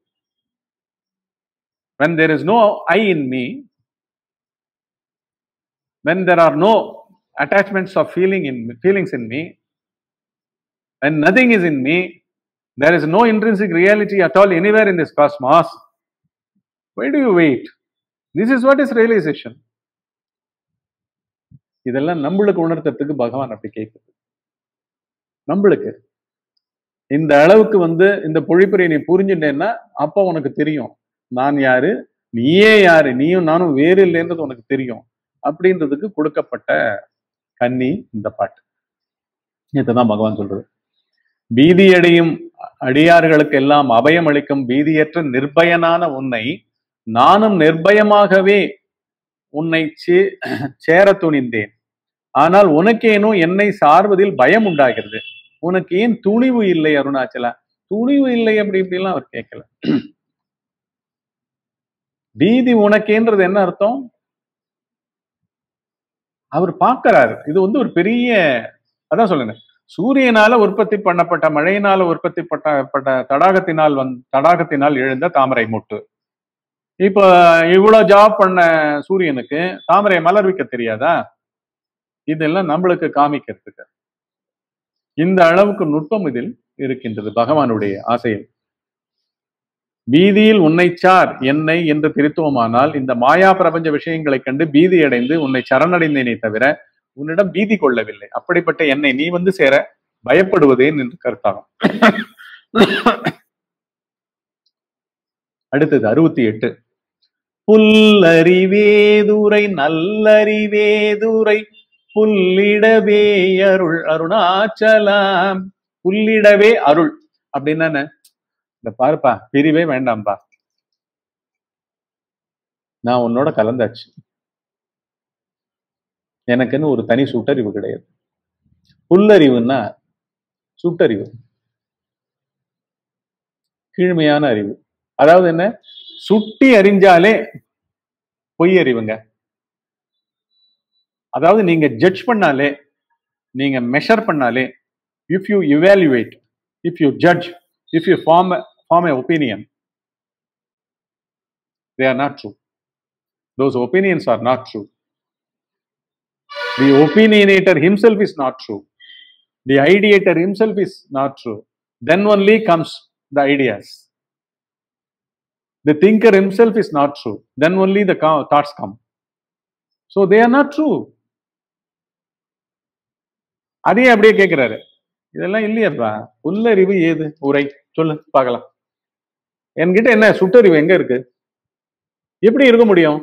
when there is no i in me when there are no attachments of feeling in feelings in me when nothing is in me there is no intrinsic reality at all anywhere in this cosmos why do you wait this is what is realization இதெல்லாம் நம்மளுக்கு உணர்த்துறதுக்கு பகவான் அப்படி கேட்குது நம்மளுக்கு இந்த அளவுக்கு வந்து இந்த பொழிப்புரை நீ புரிஞ்சுட்டேன்னா அப்ப உனக்கு தெரியும் நான் யாரு நீயே யாரு நீயும் நானும் வேறு இல்லைன்றது உனக்கு தெரியும் அப்படின்றதுக்கு கொடுக்கப்பட்ட கன்னி இந்த பாட்டு இதுதான் பகவான் சொல்றது பீதியடையும் அடியார்களுக்கு எல்லாம் அபயம் அளிக்கும் பீதியற்ற நிர்பயனான உன்னை நானும் நிர்பயமாகவே உன்னை சே- சேர துணிந்தேன் ஆனால் உனக்கேனோ என்னை சார்வதில் பயம் உண்டாகிறது உனக்கு ஏன் துணிவு இல்லை அருணாச்சலா துணிவு இல்லை அப்படி இப்படிலாம் அவர் கேட்கல பீதி உனக்கேன்றது என்ன அர்த்தம் அவர் பார்க்கறாரு இது வந்து ஒரு பெரிய அதான் சொல்லுங்க சூரியனால உற்பத்தி பண்ணப்பட்ட மழையினால உற்பத்தி பட்ட பட்ட தடாகத்தினால் வந் தடாகத்தினால் எழுந்த தாமரை மொட்டு இப்ப இவ்வளவு ஜாப் பண்ண சூரியனுக்கு தாமரை மலர்விக்க தெரியாதா இதெல்லாம் நம்மளுக்கு காமிக்கிறதுக்கு இந்த அளவுக்கு நுட்பம் இதில் இருக்கின்றது பகவானுடைய ஆசையில் பீதியில் உன்னை சார் என்னை என்று திருத்துவமானால் இந்த மாயா பிரபஞ்ச விஷயங்களைக் கண்டு பீதி அடைந்து உன்னை சரணடைந்தேனே தவிர உன்னிடம் பீதி கொள்ளவில்லை அப்படிப்பட்ட என்னை நீ வந்து சேர பயப்படுவதேன் என்று கருத்தாகும் அடுத்தது அறுபத்தி எட்டு புல்லறிவேதுரை நல்லறிவேதுரை புல்லிடவே அருள் அருணாச்சலம் புல்லிடவே அருள் அப்படின்னா என்ன இந்த பாருப்பா பிரிவே வேண்டாம்பா நான் உன்னோட கலந்தாச்சு எனக்குன்னு ஒரு தனி சுட்டறிவு கிடையாது புல்லறிவுன்னா சுட்டறிவு கீழ்மையான அறிவு அதாவது என்ன சுட்டி அறிஞ்சாலே பொய் அறிவுங்க அதாவது நீங்க ஜட்ஜ் பண்ணாலே நீங்க மெஷர் பண்ணாலே if you evaluate if you judge if you form form a opinion they are not true those opinions are not true the opinionator himself is not true the ideator himself is not true then only comes the ideas The thinker himself is not true. Then only the co- thoughts come. So they are not true. அதே அப்படியே கேட்கிறாரு இதெல்லாம் இல்லையாப்பா புல்லறிவு ஏது உரை சொல்லு பார்க்கலாம் என்கிட்ட என்ன சுட்டறிவு எங்க இருக்கு எப்படி இருக்க முடியும்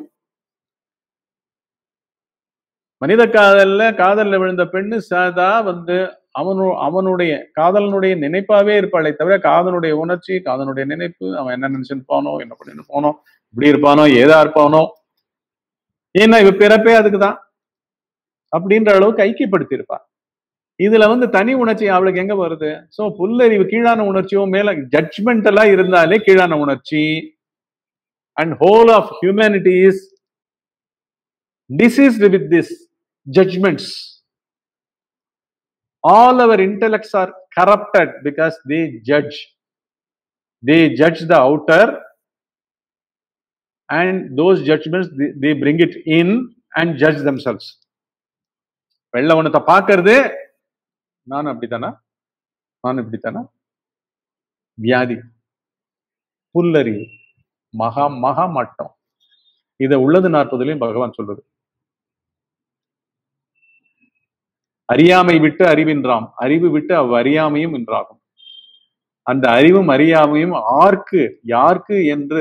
மனித காதல்ல காதல்ல விழுந்த பெண்ணு சதா வந்து அவனு அவனுடைய காதலனுடைய நினைப்பாவே இருப்பாளே தவிர காதலுடைய உணர்ச்சி காதலுடைய நினைப்பு அவன் என்ன நினைச்சுன்னு போனோ என்ன பண்ணிட்டு போனோ இப்படி இருப்பானோ ஏதா இருப்பானோ ஏன்னா இவ பிறப்பே அதுக்குதான் அப்படின்ற அளவுக்கு ஐக்கியப்படுத்தி இருப்பா இதுல வந்து தனி உணர்ச்சி அவளுக்கு எங்க வருது சோ புல்லறிவு கீழான உணர்ச்சியோ மேல ஜட்ஜ்மெண்டலா இருந்தாலே கீழான உணர்ச்சி and whole of humanity is diseased with this judgements all our intellects are corrupted because they judge they judge the outer and those judgments they, they bring it in and judge themselves வெள்ளவனத்தை பார்க்கறது நான் அப்படித்தானா நான் இப்படித்தானா வியாதி புல்லறிவு மகா மகா மட்டம் இதை உள்ளது நாற்பதுலயும் பகவான் சொல்றது அறியாமை விட்டு அறிவின்றாம் அறிவு விட்டு அவ்வறியாமையும் என்றாகும் அந்த அறிவும் அறியாமையும் ஆர்க்கு யாருக்கு என்று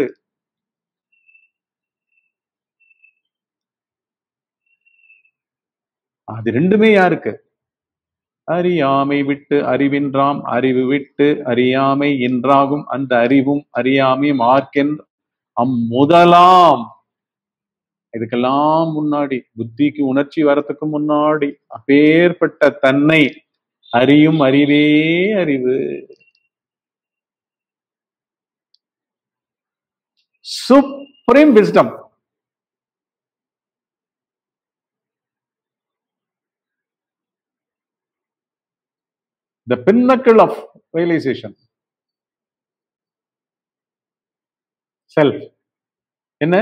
அது ரெண்டுமே யாருக்கு அறியாமை விட்டு அறிவின்றாம் அறிவு விட்டு அறியாமை என்றாகும் அந்த அறிவும் அறியாமையும் ஆர்க்கென்று அம்முதலாம் இதுக்கெல்லாம் முன்னாடி புத்திக்கு உணர்ச்சி வரத்துக்கு முன்னாடி அப்பேற்பட்ட தன்னை அறியும் அறிவே அறிவு supreme wisdom the pinnacle of realization self என்ன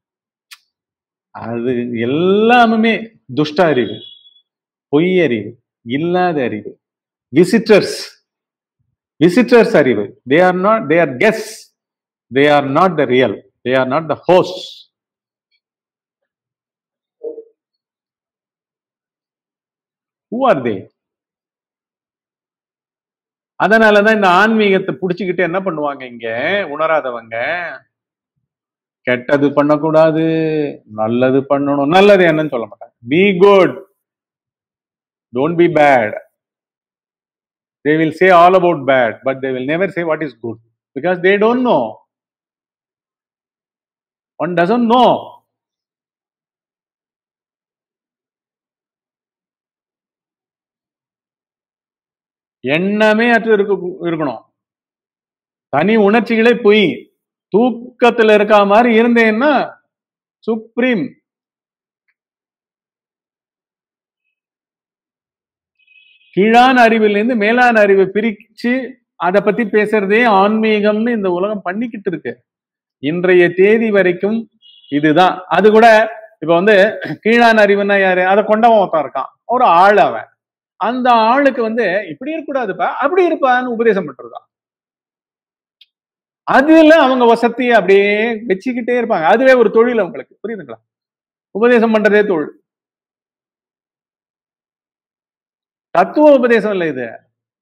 அது எல்லாமே துஷ்ட அறிவு பொய் அறிவு இல்லாத அறிவு விசிட்டர்ஸ் விசிட்டர்ஸ் அறிவு they are not they are guess they are not the real they are not the host who are they அதனாலதான் இந்த ஆன்மீகத்தை புடிச்சுக்கிட்டு என்ன பண்ணுவாங்க இங்க உணராதவங்க கெட்டது பண்ணக்கூடாது நல்லது பண்ணணும் நல்லது என்னன்னு சொல்ல மாட்டாங்க be good don't be bad they will say all about bad but they will never say what is good because they don't know one doesn't know எண்ணமே அற்று இருக்க இருக்கணும் தனி உணர்ச்சிகளே பொய் தூக்கத்துல இருக்கா மாதிரி இருந்தேன்னா சுப்ரீம் கீழான அறிவிலிருந்து மேலான அறிவை பிரிச்சு அதை பத்தி பேசுறதே ஆன்மீகம்னு இந்த உலகம் பண்ணிக்கிட்டு இருக்கு இன்றைய தேதி வரைக்கும் இதுதான் அது கூட இப்ப வந்து கீழான அறிவுன்னா யாரு அதை கொண்டவன் ஒருத்தன் இருக்கான் ஒரு ஆள் அவன் அந்த ஆளுக்கு வந்து இப்படி இருக்கக்கூடாதுப்பா அப்படி இருப்பான்னு உபதேசம் பண்றதா அதுல அவங்க வசதியை அப்படியே வச்சுக்கிட்டே இருப்பாங்க அதுவே ஒரு தொழில் அவங்களுக்கு புரியுதுங்களா உபதேசம் பண்றதே தொழில் தத்துவ உபதேசம் இல்லை இது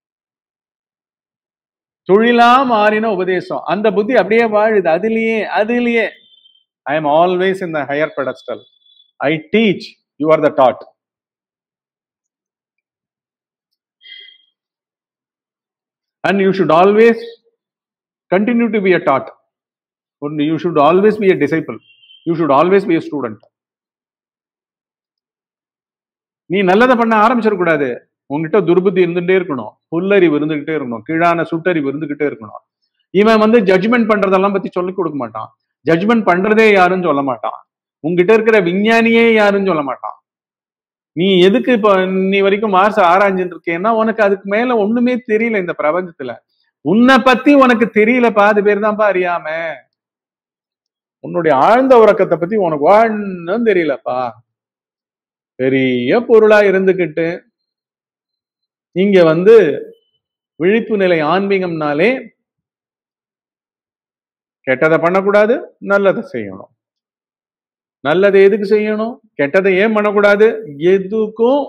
தொழிலா மாறின உபதேசம் அந்த புத்தி அப்படியே வாழுது அதுலயே அதுலயே I am always in the higher pedestal I teach you are the dot and you should always continue to be a taught you should always be a disciple you should always be a student நீ நல்லதை பண்ண ஆரம்பிச்சிடக்கூடாது உங்ககிட்ட துர்புத்தி இருந்துகிட்டே இருக்கணும் புல்லறிவு இருந்துகிட்டே இருக்கணும் கீழான சுட்டறிவு இருந்துகிட்டே இருக்கணும் இவன் வந்து ஜட்ஜ்மெண்ட் பண்றதெல்லாம் பத்தி சொல்லிக் கொடுக்க மாட்டான் ஜட்ஜ்மெண்ட் பண்றதே யாருன்னு சொல்ல மாட்டான் உங்ககிட்ட இருக்கிற விஞ்ஞானியே யாருன்னு சொல்ல மாட்டான் நீ எதுக்கு இப்ப நீ வரைக்கும் மார்ஸ் ஆராய்ஞ்சுட்டு இருக்கேன்னா உனக்கு அதுக்கு மேல ஒண்ணுமே தெரியல இந்த பிரபஞ்சத்துல உன்னை பத்தி உனக்கு தெரியல பாதி பேர் தான்ப்பா அறியாம உன்னுடைய ஆழ்ந்த உறக்கத்தை பத்தி உனக்கு ஒன்னும் தெரியலப்பா பெரிய பொருளா இருந்துகிட்டு இங்க வந்து விழிப்பு நிலை ஆன்மீகம்னாலே கெட்டதை பண்ணக்கூடாது நல்லதை செய்யணும் நல்லதை எதுக்கு செய்யணும் கெட்டதை ஏன் பண்ணக்கூடாது எதுக்கும்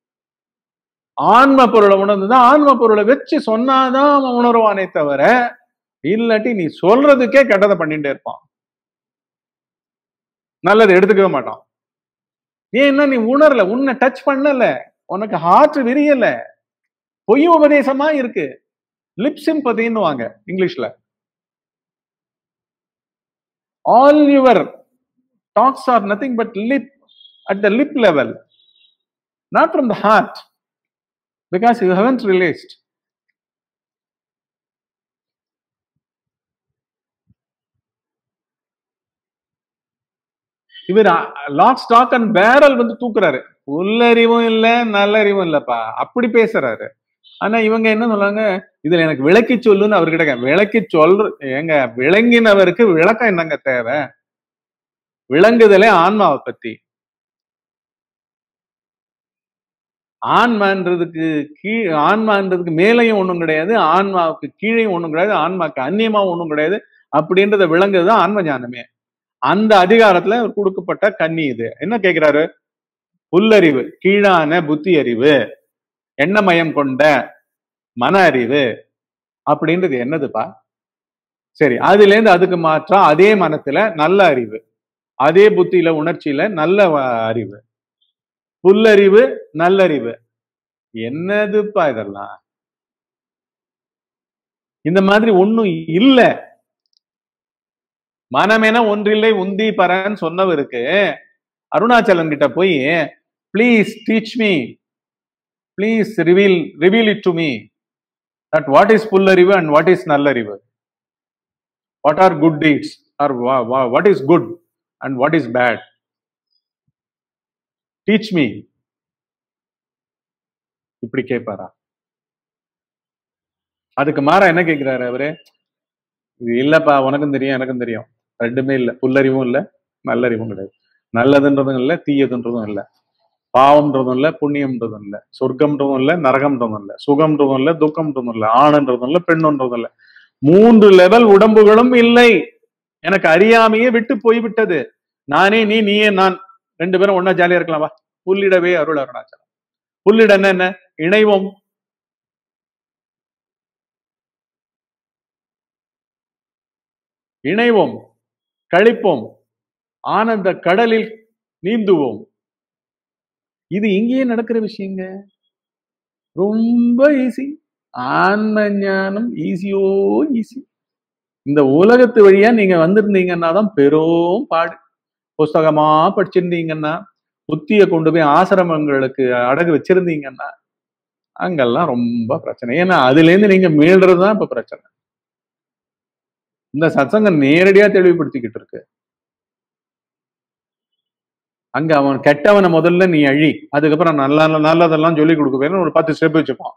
ஆன்ம பொருளை உணர்ந்துதான் ஆன்ம பொருளை வச்சு சொன்னாதான் அவன் உணர்வானே தவிர இல்லாட்டி நீ சொல்றதுக்கே கெட்டதை பண்ணிட்டே இருப்பான் நல்லதை எடுத்துக்கவே மாட்டான் ஏன்னா நீ உணரல உன்னை டச் பண்ணல உனக்கு ஹார்ட் விரியல பொய் உபதேசமா இருக்கு லிப் சிம்பதின்னு வாங்க இங்கிலீஷ்ல all your talks are nothing but lip at the lip level, not from the heart, because you haven't released. இவர் லாக் ஸ்டாக் அண்ட் பேரல் வந்து தூக்குறாரு உள்ளறிவும் இல்ல நல்லறிவும் இல்லப்பா அப்படி பேசுறாரு ஆனா இவங்க என்ன சொல்றாங்க இதுல எனக்கு விளக்கி சொல்லுன்னு அவர்கிட்ட விளக்கி சொல்ற ஏங்க விளங்கினவருக்கு விளக்கம் என்னங்க தேவை விளங்குதலே ஆன்மாவை பத்தி ஆன்மான்றதுக்கு கீழ் ஆன்மான்றதுக்கு மேலையும் ஒண்ணும் கிடையாது ஆன்மாவுக்கு கீழையும் ஒண்ணும் கிடையாது ஆன்மாவுக்கு அந்நியமாவும் ஒண்ணும் கிடையாது அப்படின்றத விளங்குதுதான் ஆன்ம ஞானமே அந்த அதிகாரத்துல கொடுக்கப்பட்ட கன்னி இது என்ன கேட்கிறாரு புல்லறிவு கீழான புத்தி அறிவு எண்ணமயம் கொண்ட மன அறிவு அப்படின்றது என்னதுப்பா சரி அதுல இருந்து அதுக்கு மாற்றா அதே மனத்துல நல்ல அறிவு அதே புத்தியில உணர்ச்சியில நல்ல வ- அறிவு புல்லறிவு நல்லறிவு என்னதுப்பா இதெல்லாம் இந்த மாதிரி ஒண்ணும் இல்ல மனமென ஒன்றில்லை உந்தி பரன்னு சொன்னவருக்கு அருணாச்சலம் கிட்ட போய் please teach me please reveal reveal it to me that what is புல்லறிவு அண்ட் வாட் இஸ் நல்லறிவு what are good deeds are what is good and what is bad teach me இப்படி கேட்பாரா அதுக்கு மாறா என்ன கேட்கிறாரு அவரு இது இல்லப்பா உனக்கும் தெரியும் எனக்கும் தெரியும் ரெண்டுமே இல்ல புல்லறிவும் இல்ல நல்லறிவும் கிடையாது நல்லதுன்றதும் இல்ல தீயதுன்றதும் இல்ல பாவம்ன்றதும் இல்ல புண்ணியம்ன்றதும் இல்ல சொர்க்கம்ன்றதும் இல்ல நரகம்ன்றதும் இல்ல சுகம்ன்றதும் இல்ல துக்கம்ன்றதும் இல்ல ஆணுன்றதும் இல்ல பெண்ணுன்றதும் இல்ல மூன்று லெவல் உடம்புகளும் இல்லை எனக்கு அறியாமையே விட்டு போய்விட்டது நானே நீ நீயே நான் ரெண்டு பேரும் ஒன்னா ஜாலியா இருக்கலாம் வா புல்லிடவே அருள் அருணாச்சலம் புல்லிட என்ன என்ன இணைவோம் இணைவோம் கழிப்போம் ஆனந்த கடலில் நீந்துவோம் இது இங்கேயே நடக்கிற விஷயங்க ரொம்ப ஈஸி ஆன்ம ஞானம் ஈஸியோ ஈஸி இந்த உலகத்து வழியா நீங்க வந்திருந்தீங்கன்னா தான் பெரும் பாடு புஸ்தகமா படிச்சிருந்தீங்கன்னா புத்திய கொண்டு போய் ஆசிரமங்களுக்கு அடகு வச்சிருந்தீங்கன்னா அங்கெல்லாம் ரொம்ப பிரச்சனை ஏன்னா அதுல இருந்து நீங்க மீள்றதுதான் இப்ப பிரச்சனை இந்த சத்சங்கம் நேரடியா தெளிவுபடுத்திக்கிட்டு இருக்கு அங்க அவன் கெட்டவனை முதல்ல நீ அழி அதுக்கப்புறம் நல்ல நல்லதெல்லாம் சொல்லி கொடுக்க ஒரு பத்து ஸ்டெப் வச்சுப்பான்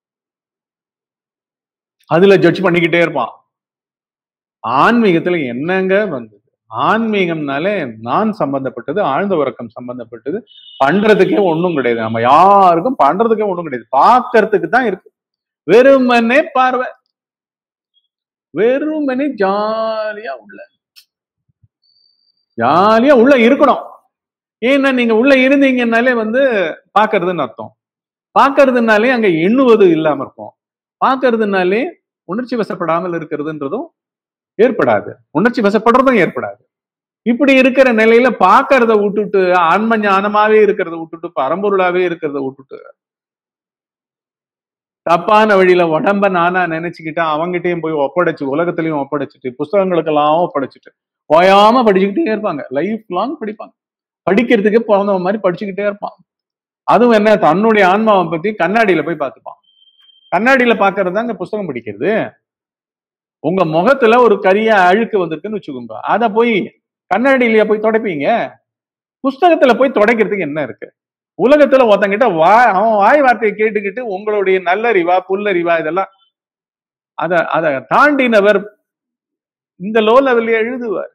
அதுல ஜட்ஜ் பண்ணிக்கிட்டே இருப்பான் ஆன்மீகத்துல என்னங்க வந்தது ஆன்மீகம்னாலே நான் சம்பந்தப்பட்டது ஆழ்ந்த உறக்கம் சம்பந்தப்பட்டது பண்றதுக்கே ஒண்ணும் கிடையாது நம்ம யாருக்கும் பண்றதுக்கே ஒண்ணும் கிடையாது பார்க்கறதுக்கு தான் இருக்கு வெறுமனே பார்வை வெறுமனே ஜாலியா உள்ள ஜாலியா உள்ள இருக்கணும் ஏன்னா நீங்க உள்ள இருந்தீங்கன்னாலே வந்து பாக்குறதுன்னு அர்த்தம் பாக்குறதுனாலே அங்க எண்ணுவது இல்லாம இருக்கும் பாக்குறதுனாலே உணர்ச்சி வசப்படாமல் இருக்கிறதுன்றதும் ஏற்படாது உணர்ச்சி வசப்படுறதும் ஏற்படாது இப்படி இருக்கிற நிலையில பாக்குறத விட்டுட்டு ஆன்ம ஞானமாவே இருக்கிறத விட்டுட்டு பரம்பொருளாவே இருக்கிறத விட்டுட்டு தப்பான வழியில உடம்ப நானா நினைச்சுக்கிட்டு அவங்ககிட்டயும் போய் ஒப்படைச்சு உலகத்திலயும் ஒப்படைச்சிட்டு புஸ்தகங்களுக்கெல்லாம் ஒப்படைச்சிட்டு ஓயாம படிச்சுக்கிட்டே இருப்பாங்க லைஃப் லாங் படிப்பாங்க படிக்கிறதுக்கு பிறந்தவன் மாதிரி படிச்சுக்கிட்டே இருப்பான் அதுவும் என்ன தன்னுடைய ஆன்மாவை பத்தி கண்ணாடியில போய் பார்த்துப்பான் கண்ணாடியில பாக்குறது தாங்க புஸ்தகம் படிக்கிறது உங்க முகத்துல ஒரு கரிய அழுக்கு வந்திருக்குன்னு வச்சுக்கோங்க அத போய் கண்ணாடியில போய் தொடப்பீங்க புஸ்தகத்துல போய் தொடக்கிறதுக்கு என்ன இருக்கு உலகத்துல ஒருத்தங்கிட்ட வா அவன் வாய் வார்த்தையை கேட்டுக்கிட்டு உங்களுடைய நல்லறிவா புல்லறிவா இதெல்லாம் அத அத தாண்டினவர் இந்த லோ லெவல்ல எழுதுவார்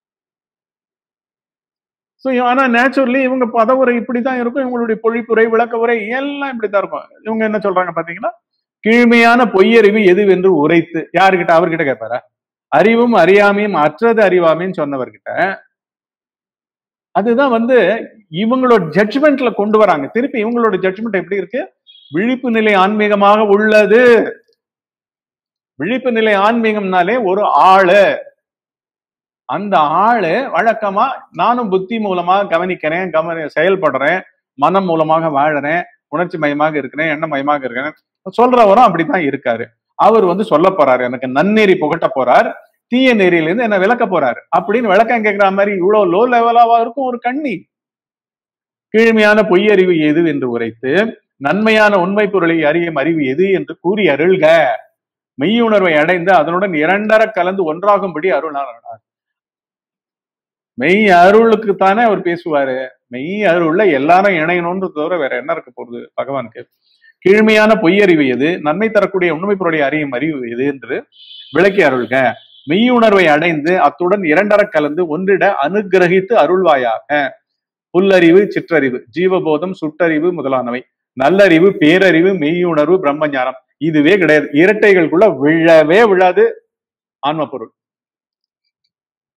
ஸோ ஆனா நேச்சுரலி இவங்க பதவுரை இப்படிதான் இருக்கும் இவங்களுடைய பொழிப்புரை விளக்க உரை எல்லாம் இப்படித்தான் இருக்கும் இவங்க என்ன சொல்றாங்க பாத்தீங்கன்னா கீழ்மையான பொய்யறிவு எதுவென்று உரைத்து யாருக்கிட்ட அவர்கிட்ட கேட்பாரா அறிவும் அறியாமையும் அற்றது அறிவாமைன்னு சொன்னவர்கிட்ட அதுதான் வந்து இவங்களோட ஜட்ஜ்மெண்ட்ல கொண்டு வராங்க திருப்பி இவங்களோட ஜட்ஜ்மெண்ட் எப்படி இருக்கு விழிப்பு நிலை ஆன்மீகமாக உள்ளது விழிப்பு நிலை ஆன்மீகம்னாலே ஒரு ஆளு அந்த ஆளு வழக்கமா நானும் புத்தி மூலமா கவனிக்கிறேன் கவனி செயல்படுறேன் மனம் மூலமாக வாழறேன் உணர்ச்சி மயமாக இருக்கிறேன் எண்ண மயமாக இருக்கிறேன் சொல்றவரும் அப்படித்தான் இருக்காரு அவர் வந்து சொல்ல போறாரு எனக்கு நன்னெறி புகட்ட போறார் தீய நெறியில இருந்து என்ன விளக்க போறாரு அப்படின்னு விளக்கம் கேட்கிற மாதிரி இவ்வளவு லோ லெவலாவா இருக்கும் ஒரு கண்ணி கீழ்மையான பொய்யறிவு எது என்று உரைத்து நன்மையான உண்மை பொருளை அறியும் அறிவு எது என்று கூறி அருள்க மெய்யுணர்வை அடைந்து அதனுடன் இரண்டர கலந்து ஒன்றாகும்படி அருளானார் மெய் அருளுக்கு தானே அவர் பேசுவாரு மெய் அருள்ல எல்லாரும் இணையணும்னு தவிர வேற என்ன இருக்க போகுது பகவானுக்கு கீழ்மையான பொய்யறிவு எது நன்மை தரக்கூடிய உண்மை பொருளை அறியும் அறிவு எது என்று விளக்கி அருள்க மெய்யுணர்வை அடைந்து அத்துடன் இரண்டர கலந்து ஒன்றிட அனுகிரகித்து அருள்வாயாக புல்லறிவு சிற்றறிவு ஜீவபோதம் சுட்டறிவு முதலானவை நல்லறிவு பேரறிவு மெய்யுணர்வு பிரம்ம ஞானம் இதுவே கிடையாது இரட்டைகளுக்குள்ள விழவே விழாது ஆன்ம பொருள்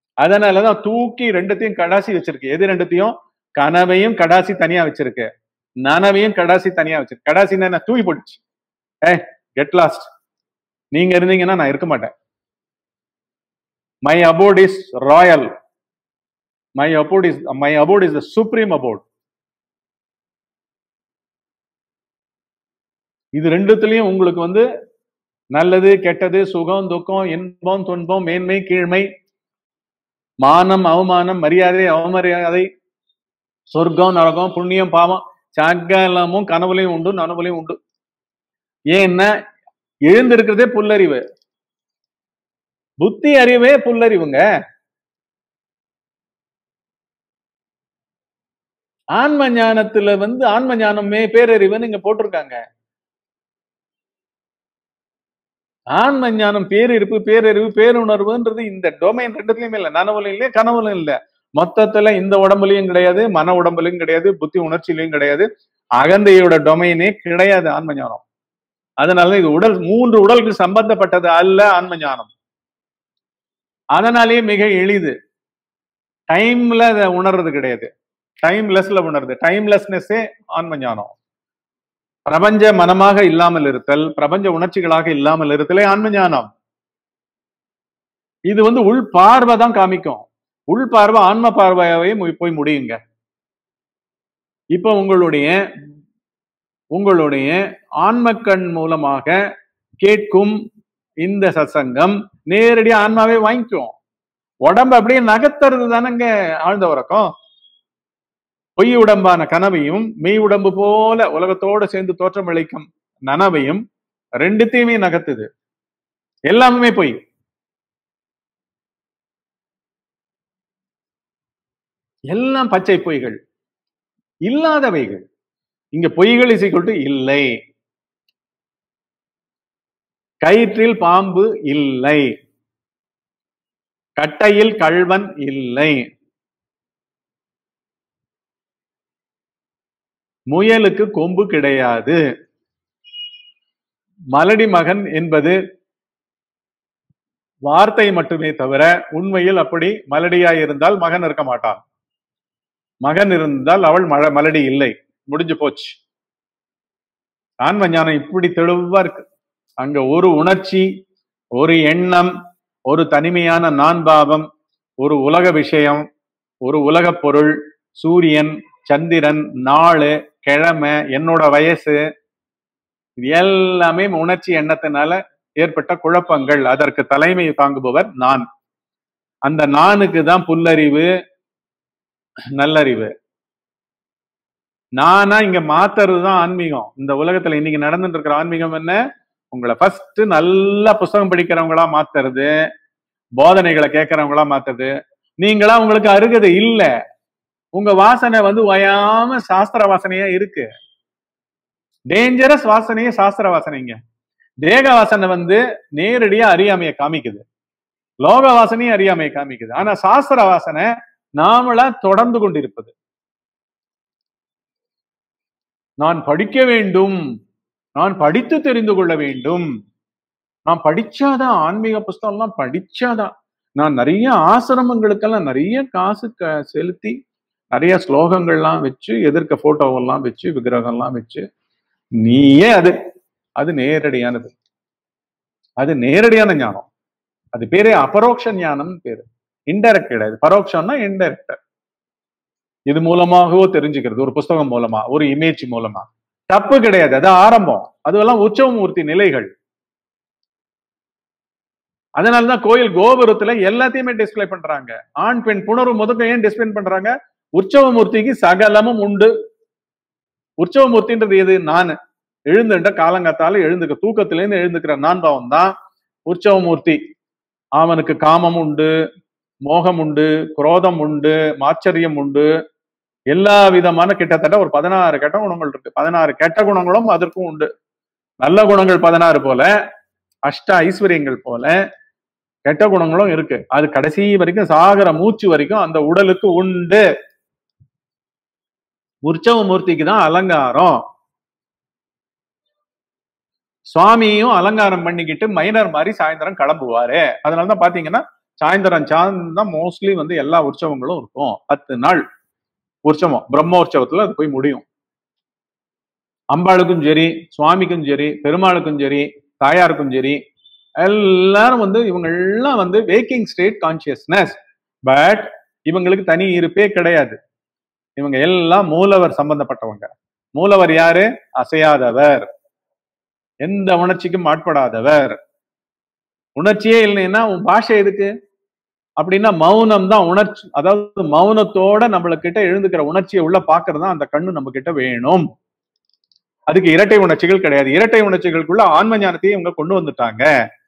அதனாலதான் தூக்கி ரெண்டுத்தையும் கடாசி வச்சிருக்கு எது ரெண்டுத்தையும் கனவையும் கடாசி தனியா வச்சிருக்கு நனவையும் கடாசி தனியா வச்சு கடாசின்னா என்ன தூக்கி போட்டுச்சு ஏ கெட் லாஸ்ட் நீங்க இருந்தீங்கன்னா நான் இருக்க மாட்டேன் my abode is royal my abode is my abode is the supreme abode இது ரெண்டுத்துலயும் உங்களுக்கு வந்து நல்லது கெட்டது சுகம் துக்கம் இன்பம் துன்பம் மேன்மை கீழ்மை மானம் அவமானம் மரியாதை அவமரியாதை சொர்க்கம் நரகம் புண்ணியம் பாவம் சகலமும் கனவுலையும் உண்டு நனவுலையும் உண்டு ஏன்னா எழுந்திருக்கிறதே புல்லறிவு புத்தி அறிவே புல்லறிவுங்க ஆன்ம ஞானத்துல வந்து ஆன்ம ஞானமே பேரறிவுன்னு இங்க போட்டிருக்காங்க ஆன்ம ஞானம் பேரிருப்பு பேரறிவு பேருணர்வுன்றது இந்த டொமைன் ரெண்டுத்துலயுமே இல்ல நனவுலையும் இல்லையா கனவுலையும் இல்ல மொத்தத்துல இந்த உடம்புலயும் கிடையாது மன உடம்புலயும் கிடையாது புத்தி உணர்ச்சியிலையும் கிடையாது அகந்தையோட டொமைனே கிடையாது ஆன்ம ஞானம் அதனால இது உடல் மூன்று உடலுக்கு சம்பந்தப்பட்டது அல்ல ஆன்ம ஞானம் அதனாலேயே மிக எளிது டைம்ல அதை உணர்றது கிடையாது டைம்லெஸ்ல உணருது டைம்லெஸ்னஸே ஆன்ம ஞானம் பிரபஞ்ச மனமாக இல்லாமல் இருத்தல் பிரபஞ்ச உணர்ச்சிகளாக இல்லாமல் இருத்தலே ஆன்ம ஞானம் இது வந்து உள் பார்வை தான் காமிக்கும் உள் பார்வை ஆன்ம பார்வையாவே மு- போய் முடியுங்க இப்ப உங்களுடைய உங்களுடைய ஆன்மக்கண் மூலமாக கேட்கும் இந்த சத்சங்கம் நேரடி ஆன்மாவே வாங்கிக்கும் உடம்பு அப்படியே நகர்த்துறது தானங்க ஆழ்ந்த உறக்கம் பொய் உடம்பான கனவையும் மெய் உடம்பு போல உலகத்தோட சேர்ந்து தோற்றம் அளிக்கும் நனவையும் ரெண்டுத்தையுமே நகர்த்துது எல்லாமே பொய் எல்லாம் பச்சை பொய்கள் இல்லாதவைகள் இங்க பொய்கள் இசை கொண்டு இல்லை கயிற்றில் பாம்பு இல்லை கட்டையில் கள்வன் இல்லை முயலுக்கு கொம்பு கிடையாது மலடி மகன் என்பது வார்த்தை மட்டுமே தவிர உண்மையில் அப்படி மலடியாய் இருந்தால் மகன் இருக்க மாட்டான் மகன் இருந்தால் அவள் மழ மலடி இல்லை முடிஞ்சு போச்சு ஆன்ம ஞானம் இப்படி தெளிவா இருக்கு அங்க ஒரு உணர்ச்சி ஒரு எண்ணம் ஒரு தனிமையான நான் பாவம் ஒரு உலக விஷயம் ஒரு உலகப் பொருள் சூரியன் சந்திரன் நாளு கிழமை என்னோட வயசு இது எல்லாமே உணர்ச்சி எண்ணத்தினால ஏற்பட்ட குழப்பங்கள் அதற்கு தலைமை தாங்குபவர் நான் அந்த நானுக்கு தான் புல்லறிவு நல்லறிவு நானா இங்க மாத்துறது தான் ஆன்மீகம் இந்த உலகத்துல இன்னைக்கு நடந்துட்டு இருக்கிற ஆன்மீகம் என்ன உங்களை ஃபர்ஸ்ட் நல்லா புஸ்தகம் படிக்கிறவங்களா மாத்துறது போதனைகளை கேட்கறவங்களா மாத்துறது நீங்களா உங்களுக்கு அருகதை இல்ல உங்க வாசனை வந்து ஓயாம சாஸ்திர வாசனையா இருக்கு டேஞ்சரஸ் வாசனையே சாஸ்திர வாசனைங்க தேக வாசனை வந்து நேரடியா அறியாமைய காமிக்குது லோக வாசனையும் அறியாமைய காமிக்குது ஆனா சாஸ்திர வாசனை நாமளா தொடர்ந்து கொண்டிருப்பது நான் படிக்க வேண்டும் நான் படித்து தெரிந்து கொள்ள வேண்டும் நான் படிச்சாதான் ஆன்மீக புஸ்தகம்லாம் படிச்சாதான் நான் நிறைய ஆசிரமங்களுக்கெல்லாம் நிறைய காசு க- செலுத்தி நிறைய ஸ்லோகங்கள்லாம் வச்சு எதிர்க்க போட்டோவெல்லாம் வச்சு விக்கிரகம்லாம் வச்சு நீயே அது அது நேரடியானது அது நேரடியான ஞானம் அது பேரே அபரோக்ஷ ஞானம் பேரு இன்டைரக்ட் கிடையாது பரோட்சம்னா இன்டைரக்ட் இது மூலமாகவோ தெரிஞ்சுக்கிறது ஒரு புஸ்தகம் மூலமா ஒரு இமேஜ் மூலமா தப்பு கிடையாது அது ஆரம்பம் அதுவெல்லாம் உற்சவமூர்த்தி நிலைகள் அதனாலதான் கோயில் கோபுரத்துல எல்லாத்தையுமே டிஸ்ப்ளே பண்றாங்க ஆண் பெண் புணர்வு முதல்ல ஏன் டிஸ்பிளே பண்றாங்க உற்சவமூர்த்திக்கு சகலமும் உண்டு உற்சவமூர்த்தின்றது எது நான் எழுந்துட்ட காலங்காத்தால எழுந்துக்க தூக்கத்துல இருந்து எழுந்துக்கிற நான் பாவம் தான் உற்சவமூர்த்தி அவனுக்கு காமம் உண்டு மோகம் உண்டு குரோதம் உண்டு மாச்சரியம் உண்டு எல்லா விதமான கிட்டத்தட்ட ஒரு பதினாறு கெட்ட குணங்கள் இருக்கு பதினாறு கெட்ட குணங்களும் அதற்கும் உண்டு நல்ல குணங்கள் பதினாறு போல அஷ்ட ஐஸ்வர்யங்கள் போல கெட்ட குணங்களும் இருக்கு அது கடைசி வரைக்கும் சாகர மூச்சு வரைக்கும் அந்த உடலுக்கு உண்டு உற்சவ மூர்த்திக்கு தான் அலங்காரம் சுவாமியும் அலங்காரம் பண்ணிக்கிட்டு மைனர் மாதிரி சாயந்தரம் கிளம்புவாரு அதனாலதான் பாத்தீங்கன்னா சாயந்தரம் சாயந்தரம் தான் மோஸ்ட்லி வந்து எல்லா உற்சவங்களும் இருக்கும் பத்து நாள் உற்சவம் பிரம்மோற்சவத்துல அது போய் முடியும் அம்பாளுக்கும் சரி சுவாமிக்கும் சரி பெருமாளுக்கும் சரி தாயாருக்கும் சரி எல்லாரும் வந்து இவங்க எல்லாம் வந்து வேக்கிங் ஸ்டேட் கான்சியஸ்னஸ் பட் இவங்களுக்கு தனி இருப்பே கிடையாது இவங்க எல்லாம் மூலவர் சம்பந்தப்பட்டவங்க மூலவர் யாரு அசையாதவர் எந்த உணர்ச்சிக்கும் ஆட்படாதவர் உணர்ச்சியே இல்லைன்னா உன் பாஷை எதுக்கு அப்படின்னா மௌனம் தான் உணர்ச்சி அதாவது மௌனத்தோட நம்மள கிட்ட எழுந்துக்கிற உணர்ச்சியை உள்ள பாக்குறது தான் அந்த கண்ணு நம்ம கிட்ட வேணும் அதுக்கு இரட்டை உணர்ச்சிகள் கிடையாது இரட்டை உணர்ச்சிகளுக்குள்ள ஆன்ம ஞானத்தையும் இவங்க கொண்டு வந்துட்டாங்க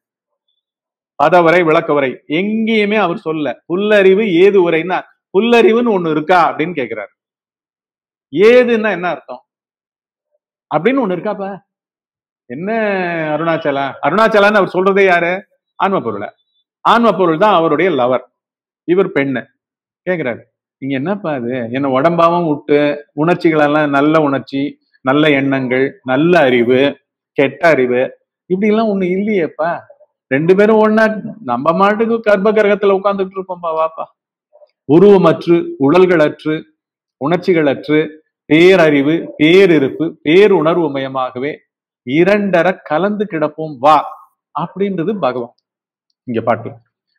பதவரை விளக்கவரை எங்கேயுமே அவர் சொல்ல புல்லறிவு ஏது உரைன்னா புல்லறிவுன்னு ஒண்ணு இருக்கா அப்படின்னு கேக்குறாரு ஏதுன்னா என்ன அர்த்தம் அப்படின்னு ஒண்ணு இருக்காப்ப என்ன அருணாச்சலா அருணாச்சலான்னு அவர் சொல்றதே யாரு ஆன்ம பொருளை ஆன்ம பொருள் தான் அவருடைய லவர் இவர் பெண்ணு கேக்குறாரு இங்க என்னப்பா அது என்ன உடம்பாவும் விட்டு உணர்ச்சிகள் எல்லாம் நல்ல உணர்ச்சி நல்ல எண்ணங்கள் நல்ல அறிவு கெட்ட அறிவு இப்படி எல்லாம் ஒண்ணு இல்லையேப்பா ரெண்டு பேரும் ஒன்னா நம்ம மாட்டுக்கு கர்ப்ப கிரகத்துல உட்கார்ந்துட்டு இருப்போம்பா வாப்பா உருவமற்று உடல்களற்று உணர்ச்சிகளற்று பேரறிவு பேரிருப்பு பேருணர்வு மயமாகவே இரண்டர கலந்து கிடப்போம் வா அப்படின்றது பகவான் இங்க பாட்டு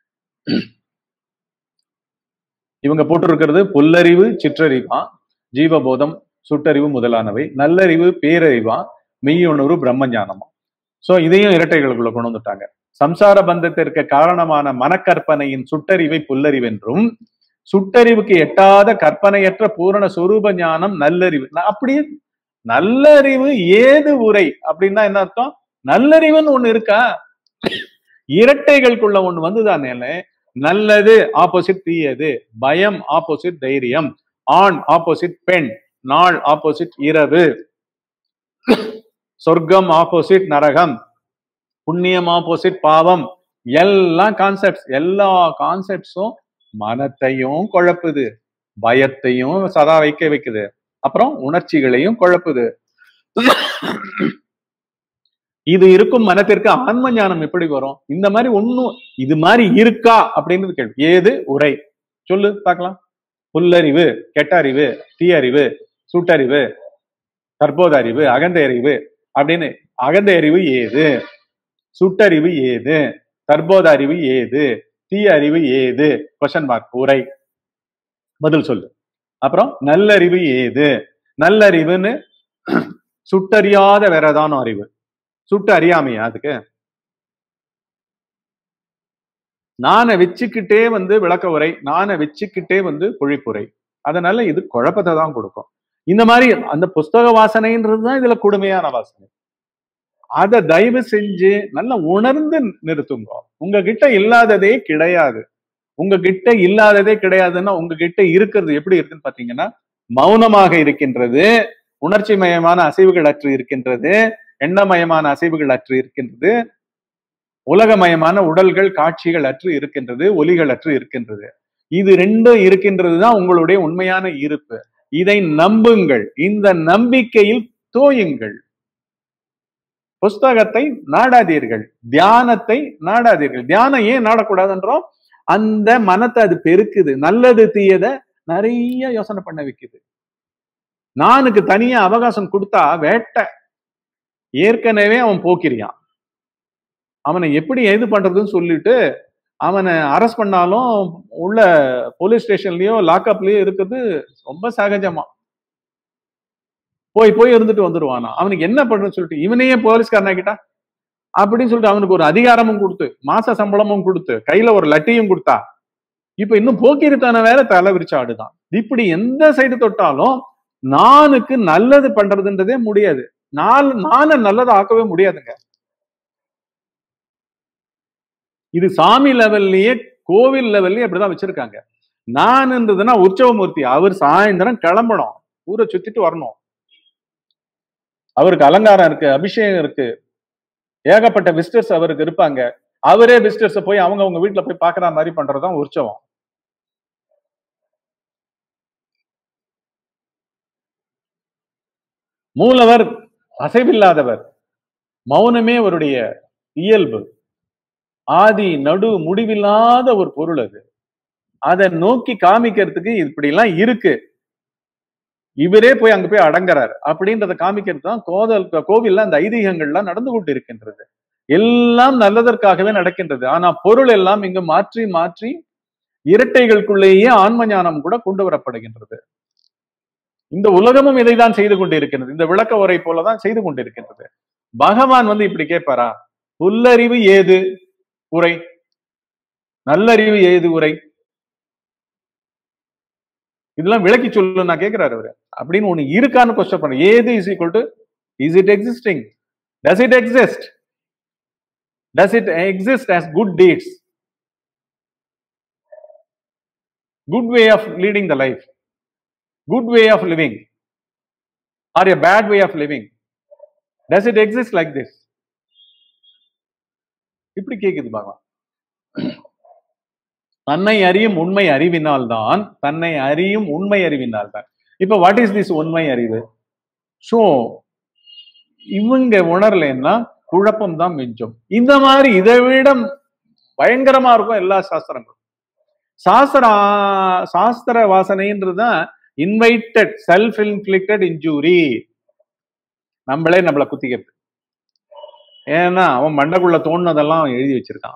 இவங்க போட்டிருக்கிறது புல்லறிவு சிற்றறிவா ஜீவபோதம் சுட்டறிவு முதலானவை நல்லறிவு பேரறிவா மெய்யுணர்வு பிரம்மஞானமா சோ இதையும் இரட்டைகளுக்குள்ள கொண்டு வந்துட்டாங்க சம்சார பந்தத்திற்கு காரணமான மனக்கற்பனையின் சுட்டறிவை புல்லறிவென்றும் சுட்டறிவுக்கு எட்டாத கற்பனையற்ற பூரண சொரூப ஞானம் நல்லறிவு நான் அப்படியே நல்லறிவு ஏது உரை அப்படின்னா என்ன அர்த்தம் நல்லறிவுன்னு ஒண்ணு இருக்கா இரட்டைகளுக்குள்ள ஒண்ணு வந்துதானே நல்லது ஆப்போசிட் தீயது பயம் ஆப்போசிட் தைரியம் ஆண் ஆப்போசிட் பெண் நாள் ஆப்போசிட் இரவு சொர்க்கம் ஆப்போசிட் நரகம் புண்ணியம் ஆப்போசிட் பாவம் எல்லாம் கான்செப்ட்ஸ் எல்லா கான்செப்ட்ஸும் மனத்தையும் குழப்புது பயத்தையும் சதா வைக்க வைக்குது அப்புறம் உணர்ச்சிகளையும் குழப்புது இது இருக்கும் மனத்திற்கு ஆன்ம ஞானம் எப்படி வரும் இந்த மாதிரி ஒண்ணும் இது மாதிரி இருக்கா அப்படின்றது கேள்வி ஏது உரை சொல்லு பார்க்கலாம் புல்லறிவு கெட்டறிவு தீயறிவு சுட்டறிவு தற்போத அறிவு அகந்த அறிவு அப்படின்னு அகந்த அறிவு ஏது சுட்டறிவு ஏது தற்போத அறிவு ஏது தீய அறிவு ஏது கொஸ்டின் மார்க் உரை பதில் சொல்லு அப்புறம் நல்லறிவு ஏது நல்லறிவுன்னு சுட்டறியாத வேற ஏதான அறிவு சுட்டு அறியாமையா அதுக்கு நானை வச்சுக்கிட்டே வந்து விளக்க உரை நானை வச்சுக்கிட்டே வந்து பொழிப்புரை அதனால இது குழப்பத்தை தான் கொடுக்கும் இந்த மாதிரி அந்த புஸ்தக வாசனைன்றது தான் இதுல கொடுமையான வாசனை அதை தயவு செஞ்சு நல்லா உணர்ந்து நிறுத்துங்க உங்ககிட்ட இல்லாததே கிடையாது உங்ககிட்ட இல்லாததே கிடையாதுன்னா உங்ககிட்ட இருக்கிறது எப்படி இருக்குன்னு பாத்தீங்கன்னா மௌனமாக இருக்கின்றது உணர்ச்சி மயமான அசைவுகள் அற்று இருக்கின்றது எண்ணமயமான அசைவுகள் அற்று இருக்கின்றது உலகமயமான உடல்கள் காட்சிகள் அற்று இருக்கின்றது ஒலிகள் அற்று இருக்கின்றது இது ரெண்டும் இருக்கின்றது தான் உங்களுடைய உண்மையான இருப்பு இதை நம்புங்கள் இந்த நம்பிக்கையில் தோயுங்கள் புஸ்தகத்தை நாடாதீர்கள் தியானத்தை நாடாதீர்கள் தியானம் ஏன் நாடக்கூடாதுன்றோம் அந்த மனத்தை அது பெருக்குது நல்லது தீயத நிறைய யோசனை பண்ண வைக்குது நானுக்கு தனியா அவகாசம் கொடுத்தா வேட்டை ஏற்கனவே அவன் போக்கிறியான் அவனை எப்படி எது பண்றதுன்னு சொல்லிட்டு அவனை அரெஸ்ட் பண்ணாலும் உள்ள போலீஸ் ஸ்டேஷன்லயோ லாக்அப்லயோ இருக்கிறது ரொம்ப சகஜமா போய் போய் இருந்துட்டு வந்துருவானா அவனுக்கு என்ன பண்றதுன்னு சொல்லிட்டு இவனையே போலீஸ்காரனா கிட்டா அப்படின்னு சொல்லிட்டு அவனுக்கு ஒரு அதிகாரமும் கொடுத்து மாச சம்பளமும் கொடுத்து கையில ஒரு லட்டியும் கொடுத்தா இப்ப இன்னும் போக்கிருத்தான வேற தலை விரிச்சு ஆடுதான் இப்படி எந்த சைடு தொட்டாலும் நானுக்கு நல்லது பண்றதுன்றதே முடியாது நான் நான நல்லதை ஆக்கவே முடியாதுங்க இது சாமி லெவல்லயே கோவில் லெவல்லயே அப்படிதான் வச்சிருக்காங்க நான்ன்றதுன்னா உற்சவமூர்த்தி அவர் சாயந்தரம் கிளம்பணும் ஊரை சுத்திட்டு வரணும் அவருக்கு அலங்காரம் இருக்கு அபிஷேகம் இருக்கு ஏகப்பட்ட விசிட்டர்ஸ் அவருக்கு இருப்பாங்க அவரே விசிட்டர்ஸ் போய் அவங்க அவங்க வீட்டுல போய் பாக்குற மாதிரி பண்றதுதான் உற்சவம் மூலவர் அசைவில்லாதவர் மௌனமே அவருடைய இயல்பு ஆதி நடு முடிவில்லாத ஒரு பொருள் அது அதை நோக்கி காமிக்கிறதுக்கு இப்படி எல்லாம் இருக்கு இவரே போய் அங்க போய் அடங்குறாரு அப்படின்றத காமிக்கிறது தான் கோதல் கோவில்ல அந்த ஐதீகங்கள்லாம் நடந்து கொண்டு இருக்கின்றது எல்லாம் நல்லதற்காகவே நடக்கின்றது ஆனா பொருள் எல்லாம் இங்கு மாற்றி மாற்றி இரட்டைகளுக்குள்ளேயே ஆன்ம ஞானம் கூட கொண்டு வரப்படுகின்றது இந்த உலகமும் இதைதான் செய்து கொண்டிருக்கிறது இந்த விளக்க உரை போலதான் செய்து கொண்டிருக்கின்றது பகவான் வந்து இப்படி கேட்பாரா புல்லறிவு ஏது உரை நல்லறிவு ஏது உரை இதெல்லாம் விளக்கி சொல்லு நான் கேட்கிறாரு அவரு அப்படின்னு ஒண்ணு இருக்கான்னு கொஸ்டின் பண்ண ஏது is equal to is it existing does it exist does it exist as good deeds good way of leading the life good way of living or a bad way of living does it exist like this இப்படி கேக்குது பகவான் தன்னை அறியும் உண்மை அறிவினால் தான் தன்னை அறியும் உண்மை அறிவினால் தான் இப்ப வாட் இஸ் திஸ் உண்மை அறிவு ஸோ இவங்க உணரலைன்னா குழப்பம் தான் மிஞ்சும் இந்த மாதிரி இதை விட பயங்கரமா இருக்கும் எல்லா சாஸ்திரங்களும் சாஸ்திர சாஸ்திர வாசனைன்றதுதான் இன்வைட்டட் செல்ஃப் இன்ஃபிளிக்டட் இன்ஜூரி நம்மளே நம்மளை குத்திக்கிறது ஏன்னா அவன் மண்டைக்குள்ள தோணுனதெல்லாம் அவன் எழுதி வச்சிருக்கான்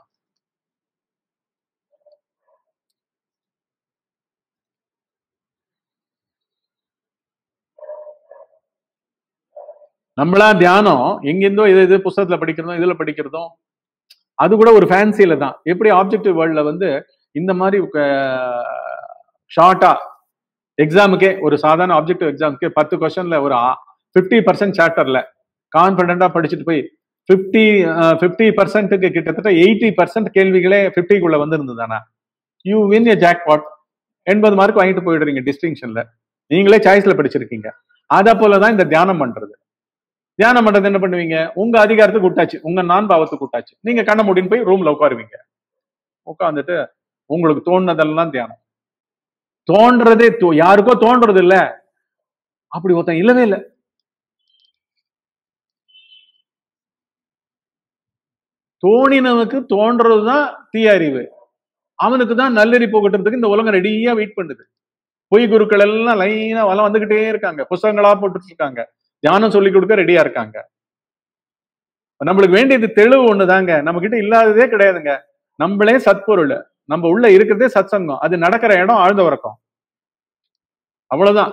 நம்மளா தியானம் எங்கிருந்தோ இது இது புஸ்தகத்துல படிக்கிறதும் இதுல படிக்கிறதும் அது கூட ஒரு ஃபேன்சியில தான் எப்படி ஆப்ஜெக்டிவ் வேர்ல்ட்ல வந்து இந்த மாதிரி ஷார்ட்டா எக்ஸாமுக்கே ஒரு சாதாரண ஆப்ஜெக்டிவ் எக்ஸாமுக்கு பத்து கொஸ்டின்ல ஒரு ஃபிஃப்டி பர்சன்ட் சாப்டர்ல கான்பிடண்டா படிச்சுட்டு போய் ஃபிஃப்டி ஃபிஃப்டி பர்சன்ட்டுக்கு கிட்டத்தட்ட எயிட்டி பர்சன்ட் கேள்விகளே ஃபிஃப்டிக்குள்ள வந்திருந்ததானா யூ வின் எ ஜாக்பாட் எண்பது மார்க் வாங்கிட்டு போயிடுறீங்க டிஸ்டிங்ஷன்ல நீங்களே சாய்ஸ்ல படிச்சிருக்கீங்க அத போலதான் இந்த தியானம் பண்றது தியானம் பண்றது என்ன பண்ணுவீங்க உங்க அதிகாரத்துக்கு விட்டாச்சு உங்க நான் பாவத்துக்கு விட்டாச்சு நீங்க கண்ண முடின்னு போய் ரூம்ல உட்காருவீங்க உட்காந்துட்டு உங்களுக்கு தோணுனதெல்லாம் தியானம் தோன்றதே தோ- யாருக்கோ தோன்றது இல்ல அப்படி ஒருத்தன் இல்லவே இல்லை தோணினவனுக்கு தோன்றதுதான் தீய அறிவு அவனுக்கு தான் நல்லறி போகட்டுறதுக்கு இந்த உலகம் ரெடியா வெயிட் பண்ணுது பொய் குருக்கள் எல்லாம் லைனா வளம் வந்துகிட்டே இருக்காங்க புஸ்தகங்களா போட்டுட்டு இருக்காங்க தியானம் சொல்லி கொடுக்க ரெடியா இருக்காங்க நம்மளுக்கு வேண்டியது தெளிவு ஒண்ணுதாங்க நம்ம கிட்ட இல்லாததே கிடையாதுங்க நம்மளே சத்பொருள் நம்ம உள்ள இருக்கிறதே சத்சங்கம் அது நடக்கிற இடம் ஆழ்ந்த உறக்கம் அவ்வளவுதான்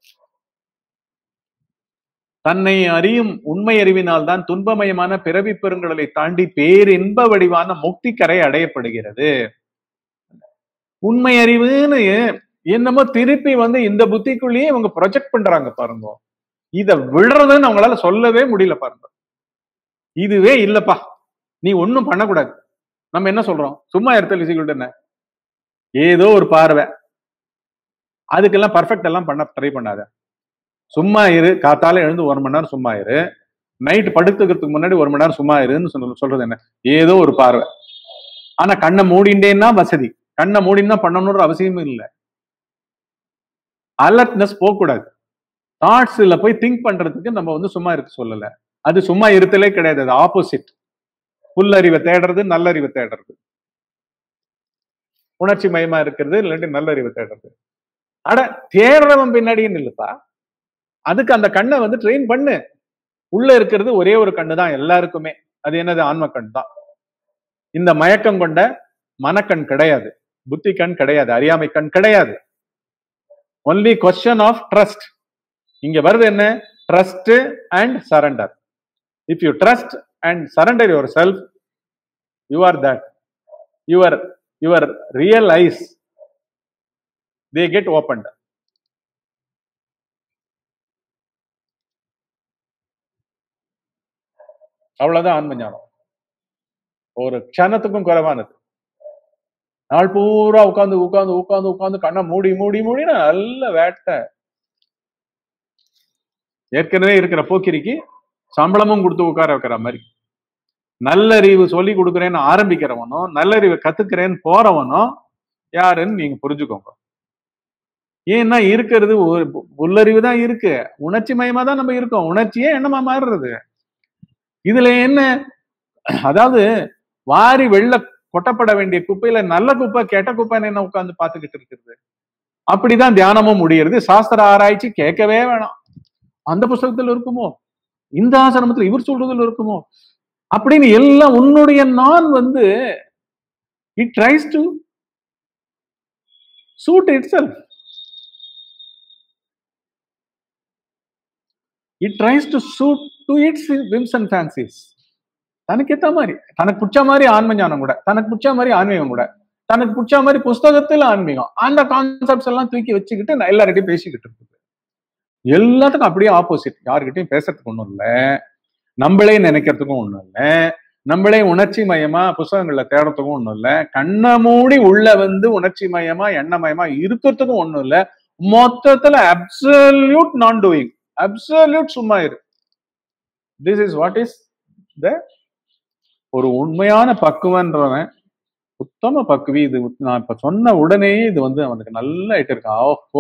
தன்னை அறியும் உண்மை அறிவினால் தான் துன்பமயமான பிறவி பெருங்கடலை தாண்டி பேரின்ப வடிவான முக்தி கரை அடையப்படுகிறது உண்மை அறிவுன்னு என்னமோ திருப்பி வந்து இந்த புத்திக்குள்ளேயே இவங்க ப்ரொஜெக்ட் பண்றாங்க பாருங்க இத விடுறதுன்னு அவங்களால சொல்லவே முடியல பாருங்க இதுவே இல்லப்பா நீ ஒண்ணும் பண்ணக்கூடாது நம்ம என்ன சொல்றோம் சும்மா இடத்துல இசைக்கிட்டு என்ன ஏதோ ஒரு பார்வை அதுக்கெல்லாம் பர்ஃபெக்ட் எல்லாம் பண்ண ட்ரை பண்ணாத சும்மா இரு காத்தால எழுந்து ஒரு மணி நேரம் சும்மா இரு நைட் படுத்துக்கிறதுக்கு முன்னாடி ஒரு மணி நேரம் சும்மா இருன்னு சொல்ல- சொல்றது என்ன ஏதோ ஒரு பார்வை ஆனா கண்ணை மூடிண்டேன்னா வசதி கண்ணை மூடினா பண்ணணுன்ற அவசியமும் இல்லை அலர்ட்னஸ் போகக்கூடாது தாட்ஸ்ல போய் திங்க் பண்றதுக்கு நம்ம வந்து சும்மா இருக்க சொல்லல அது சும்மா இருத்தலே கிடையாது அது ஆப்போசிட் புல்லறிவை தேடுறது நல்லறிவை தேடுறது உணர்ச்சி மயமா இருக்கிறது இல்லாட்டி நல்லறிவை தேடுறது அட தேடுறவன் பின்னாடியே நில்லுப்பா அதுக்கு அந்த கண்ணை வந்து ட்ரெயின் பண்ணு உள்ள இருக்கிறது ஒரே ஒரு கண்ணு தான் எல்லாருக்குமே அது என்னது ஆன்ம கண் தான் இந்த மயக்கம் கொண்ட மனக்கண் கிடையாது புத்தி கண் கிடையாது அறியாமை கண் கிடையாது ஒன்லி கொஸ்டின் ஆஃப் ட்ரஸ்ட் இங்க வருது என்ன trust and surrender if you trust and surrender yourself you are that your your real eyes they get opened அவ்வளவுதான் ஆன்ம ஞானம் ஒரு க்ஷணத்துக்கும் குறைவானது நாள் பூரா உட்காந்து உட்காந்து உட்காந்து உட்காந்து கண்ணை மூடி மூடி மூடி நல்ல வேட்டை ஏற்கனவே இருக்கிற போக்கிரிக்கு சம்பளமும் கொடுத்து உட்கார வைக்கிற மாதிரி நல்லறிவு சொல்லி கொடுக்குறேன்னு ஆரம்பிக்கிறவனும் நல்லறிவை கத்துக்கிறேன்னு போறவனும் யாருன்னு நீங்க புரிஞ்சுக்கோங்க ஏன்னா இருக்கிறது ஒரு உள்ளறிவு தான் இருக்கு உணர்ச்சி மயமா தான் நம்ம இருக்கோம் உணர்ச்சியே எண்ணமா மாறுறது இதுல என்ன அதாவது வாரி வெள்ள கொட்டப்பட வேண்டிய குப்பையில நல்ல குப்பை கெட்ட குப்பைன்னு என்ன உட்கார்ந்து பாத்துக்கிட்டு இருக்கிறது அப்படிதான் தியானமும் முடியறது சாஸ்திர ஆராய்ச்சி கேட்கவே வேணாம் அந்த புஸ்தகத்துல இருக்குமோ இந்த ஆசிரமத்துல இவர் சொல்றதுல இருக்குமோ அப்படின்னு எல்லாம் உன்னுடைய நான் வந்து it tries to suit itself it tries to suit to its whims and fancies தனக்கு ஏத்த மாதிரி தனக்கு பிடிச்ச மாதிரி ஆன்ம ஞானம் கூட தனக்கு பிடிச்ச மாதிரி ஆன்மீகம் கூட தனக்கு பிடிச்ச மாதிரி புஸ்தகத்துல ஆன்மீகம் அந்த கான்செப்ட்ஸ் எல்லாம் தூக்கி வச்சுக்கிட்டு நான் எல்லார்கிட்டையும் பேசிக்கிட்டு இருக்குது எல்லாத்துக்கும் அப்படியே ஆப்போசிட் யாருக்கிட்டையும் பேசுறதுக்கு ஒண்ணும் இல்லை நம்மளே நினைக்கிறதுக்கும் ஒண்ணும் இல்லை நம்மளே உணர்ச்சி மயமா புஸ்தகங்கள்ல தேடுறதுக்கும் ஒண்ணும் இல்லை கண்ணை மூடி உள்ள வந்து உணர்ச்சி மயமா எண்ணமயமா இருக்கிறதுக்கும் ஒண்ணும் இல்லை மொத்தத்துல அப்சல்யூட் நான் டூயிங் அப்சல்யூட் சும்மா இரு this is what is the ஒரு உண்மையான பக்குவன்றவன் உத்தம பக்குவி இது நான் இப்ப சொன்ன உடனே இது வந்து அவனுக்கு நல்லா ஆயிட்டு இருக்கான் ஓஹோ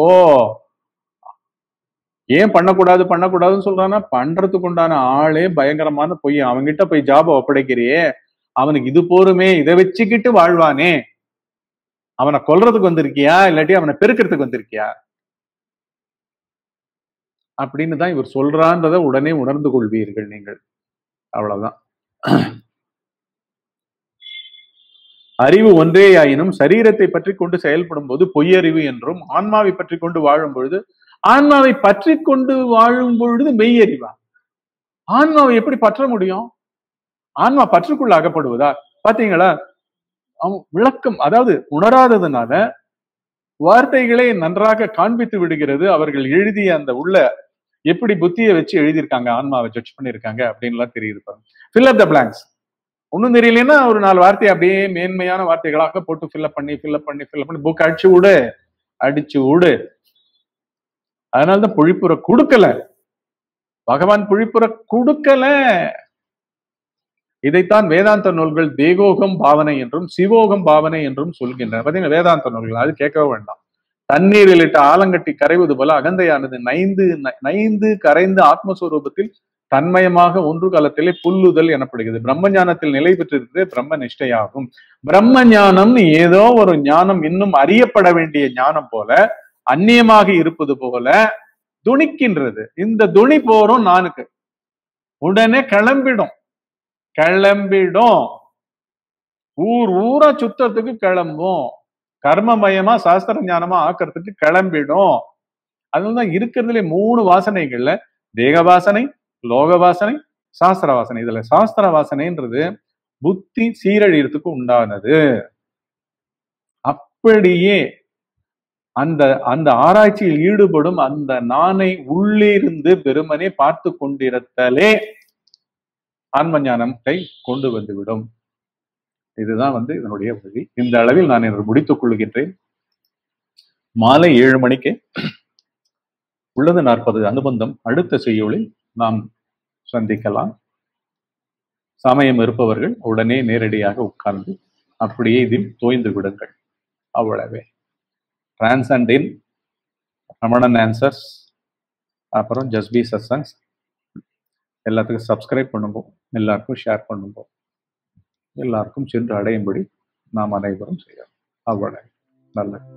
ஏன் பண்ணக்கூடாது பண்ணக்கூடாதுன்னு சொல்றான்னா பண்றதுக்கு உண்டான ஆளே பயங்கரமான பொய் அவன்கிட்ட போய் ஜாப ஒப்படைக்கிறியே அவனுக்கு இது போருமே இதை வச்சுக்கிட்டு வாழ்வானே அவனை கொல்றதுக்கு வந்திருக்கியா இல்லாட்டி அவனை பெருக்கிறதுக்கு வந்திருக்கியா அப்படின்னு தான் இவர் சொல்றான்றதை உடனே உணர்ந்து கொள்வீர்கள் நீங்கள் அவ்வளவுதான் அறிவு ஒன்றே ஆயினும் சரீரத்தை பற்றி கொண்டு செயல்படும் போது பொய்யறிவு என்றும் ஆன்மாவை பற்றி கொண்டு வாழும் பொழுது ஆன்மாவை பற்றி கொண்டு வாழும் பொழுது மெய்யறிவா ஆன்மாவை எப்படி பற்ற முடியும் ஆன்மா பற்றுக்குள்ள அகப்படுவதா பாத்தீங்களா அவன் விளக்கம் அதாவது உணராததுனால வார்த்தைகளை நன்றாக காண்பித்து விடுகிறது அவர்கள் எழுதிய அந்த உள்ள எப்படி புத்தியை வச்சு எழுதியிருக்காங்க ஆன்மாவை ஜட்ஜ் பண்ணியிருக்காங்க அப்படின்லாம் தெரியுது பாருங்க ஃபில் அப் த பிளாங்க்ஸ் ஒன்றும் தெரியலன்னா ஒரு நாலு வார்த்தையை அப்படியே மேன்மையான வார்த்தைகளாக போட்டு ஃபில்அப் பண்ணி ஃபில்அப் பண்ணி ஃபில்அப் பண்ணி புக் அடிச்சு விடு அடிச்சு விடு அதனாலதான் பொழிப்புற கொடுக்கல பகவான் பொழிப்புற கொடுக்கல இதைத்தான் வேதாந்த நூல்கள் தேகோகம் பாவனை என்றும் சிவோகம் பாவனை என்றும் சொல்கின்றன பாத்தீங்கன்னா வேதாந்த நூல்கள் அது கேட்கவே வேண்டாம் தண்ணீரில் இட்ட ஆலங்கட்டி கரைவது போல அகந்தையானது நைந்து நைந்து கரைந்து ஆத்மஸ்வரூபத்தில் தன்மயமாக ஒன்று காலத்திலே புல்லுதல் எனப்படுகிறது பிரம்ம ஞானத்தில் நிலை பெற்றிருக்கிறது பிரம்ம நிஷ்டையாகும் பிரம்ம ஞானம்னு ஏதோ ஒரு ஞானம் இன்னும் அறியப்பட வேண்டிய ஞானம் போல அந்நியமாக இருப்பது போல துணிக்கின்றது இந்த துணி போறோம் நானுக்கு உடனே கிளம்பிடும் கிளம்பிடும் ஊர் ஊரா சுத்தத்துக்கு கிளம்பும் கர்மமயமா சாஸ்திர ஞானமா ஆக்கிறதுக்கு கிளம்பிடும் அதுதான் இருக்கிறதுல மூணு வாசனைகள்ல தேக வாசனை லோக வாசனை சாஸ்திர வாசனை இதுல சாஸ்திர வாசனைன்றது புத்தி சீரழியறதுக்கு உண்டானது அப்படியே அந்த அந்த ஆராய்ச்சியில் ஈடுபடும் அந்த நானை உள்ளிருந்து பெருமனே பார்த்து கொண்டிருத்தலே ஆன்ம ஞானத்தை கொண்டு வந்துவிடும் இதுதான் வந்து இதனுடைய வழி இந்த அளவில் நான் இன்று முடித்துக் கொள்கின்றேன் மாலை ஏழு மணிக்கு உள்ளது நாற்பது அனுபந்தம் அடுத்த செய்யுளில் நாம் சந்திக்கலாம் சமயம் இருப்பவர்கள் உடனே நேரடியாக உட்கார்ந்து அப்படியே இதில் தோய்ந்து விடுங்கள் அவ்வளவே டிரான்சண்டின் ரமணன் ஆன்சர்ஸ் அப்புறம் ஜஸ்பி சத்சங்ஸ் எல்லாத்துக்கும் சப்ஸ்கிரைப் பண்ணுங்க எல்லாருக்கும் ஷேர் பண்ணுங்க எல்லாருக்கும் சென்று அடையும்படி நாம் அனைவரும் செய்யலாம் அவ்வளவு நல்லது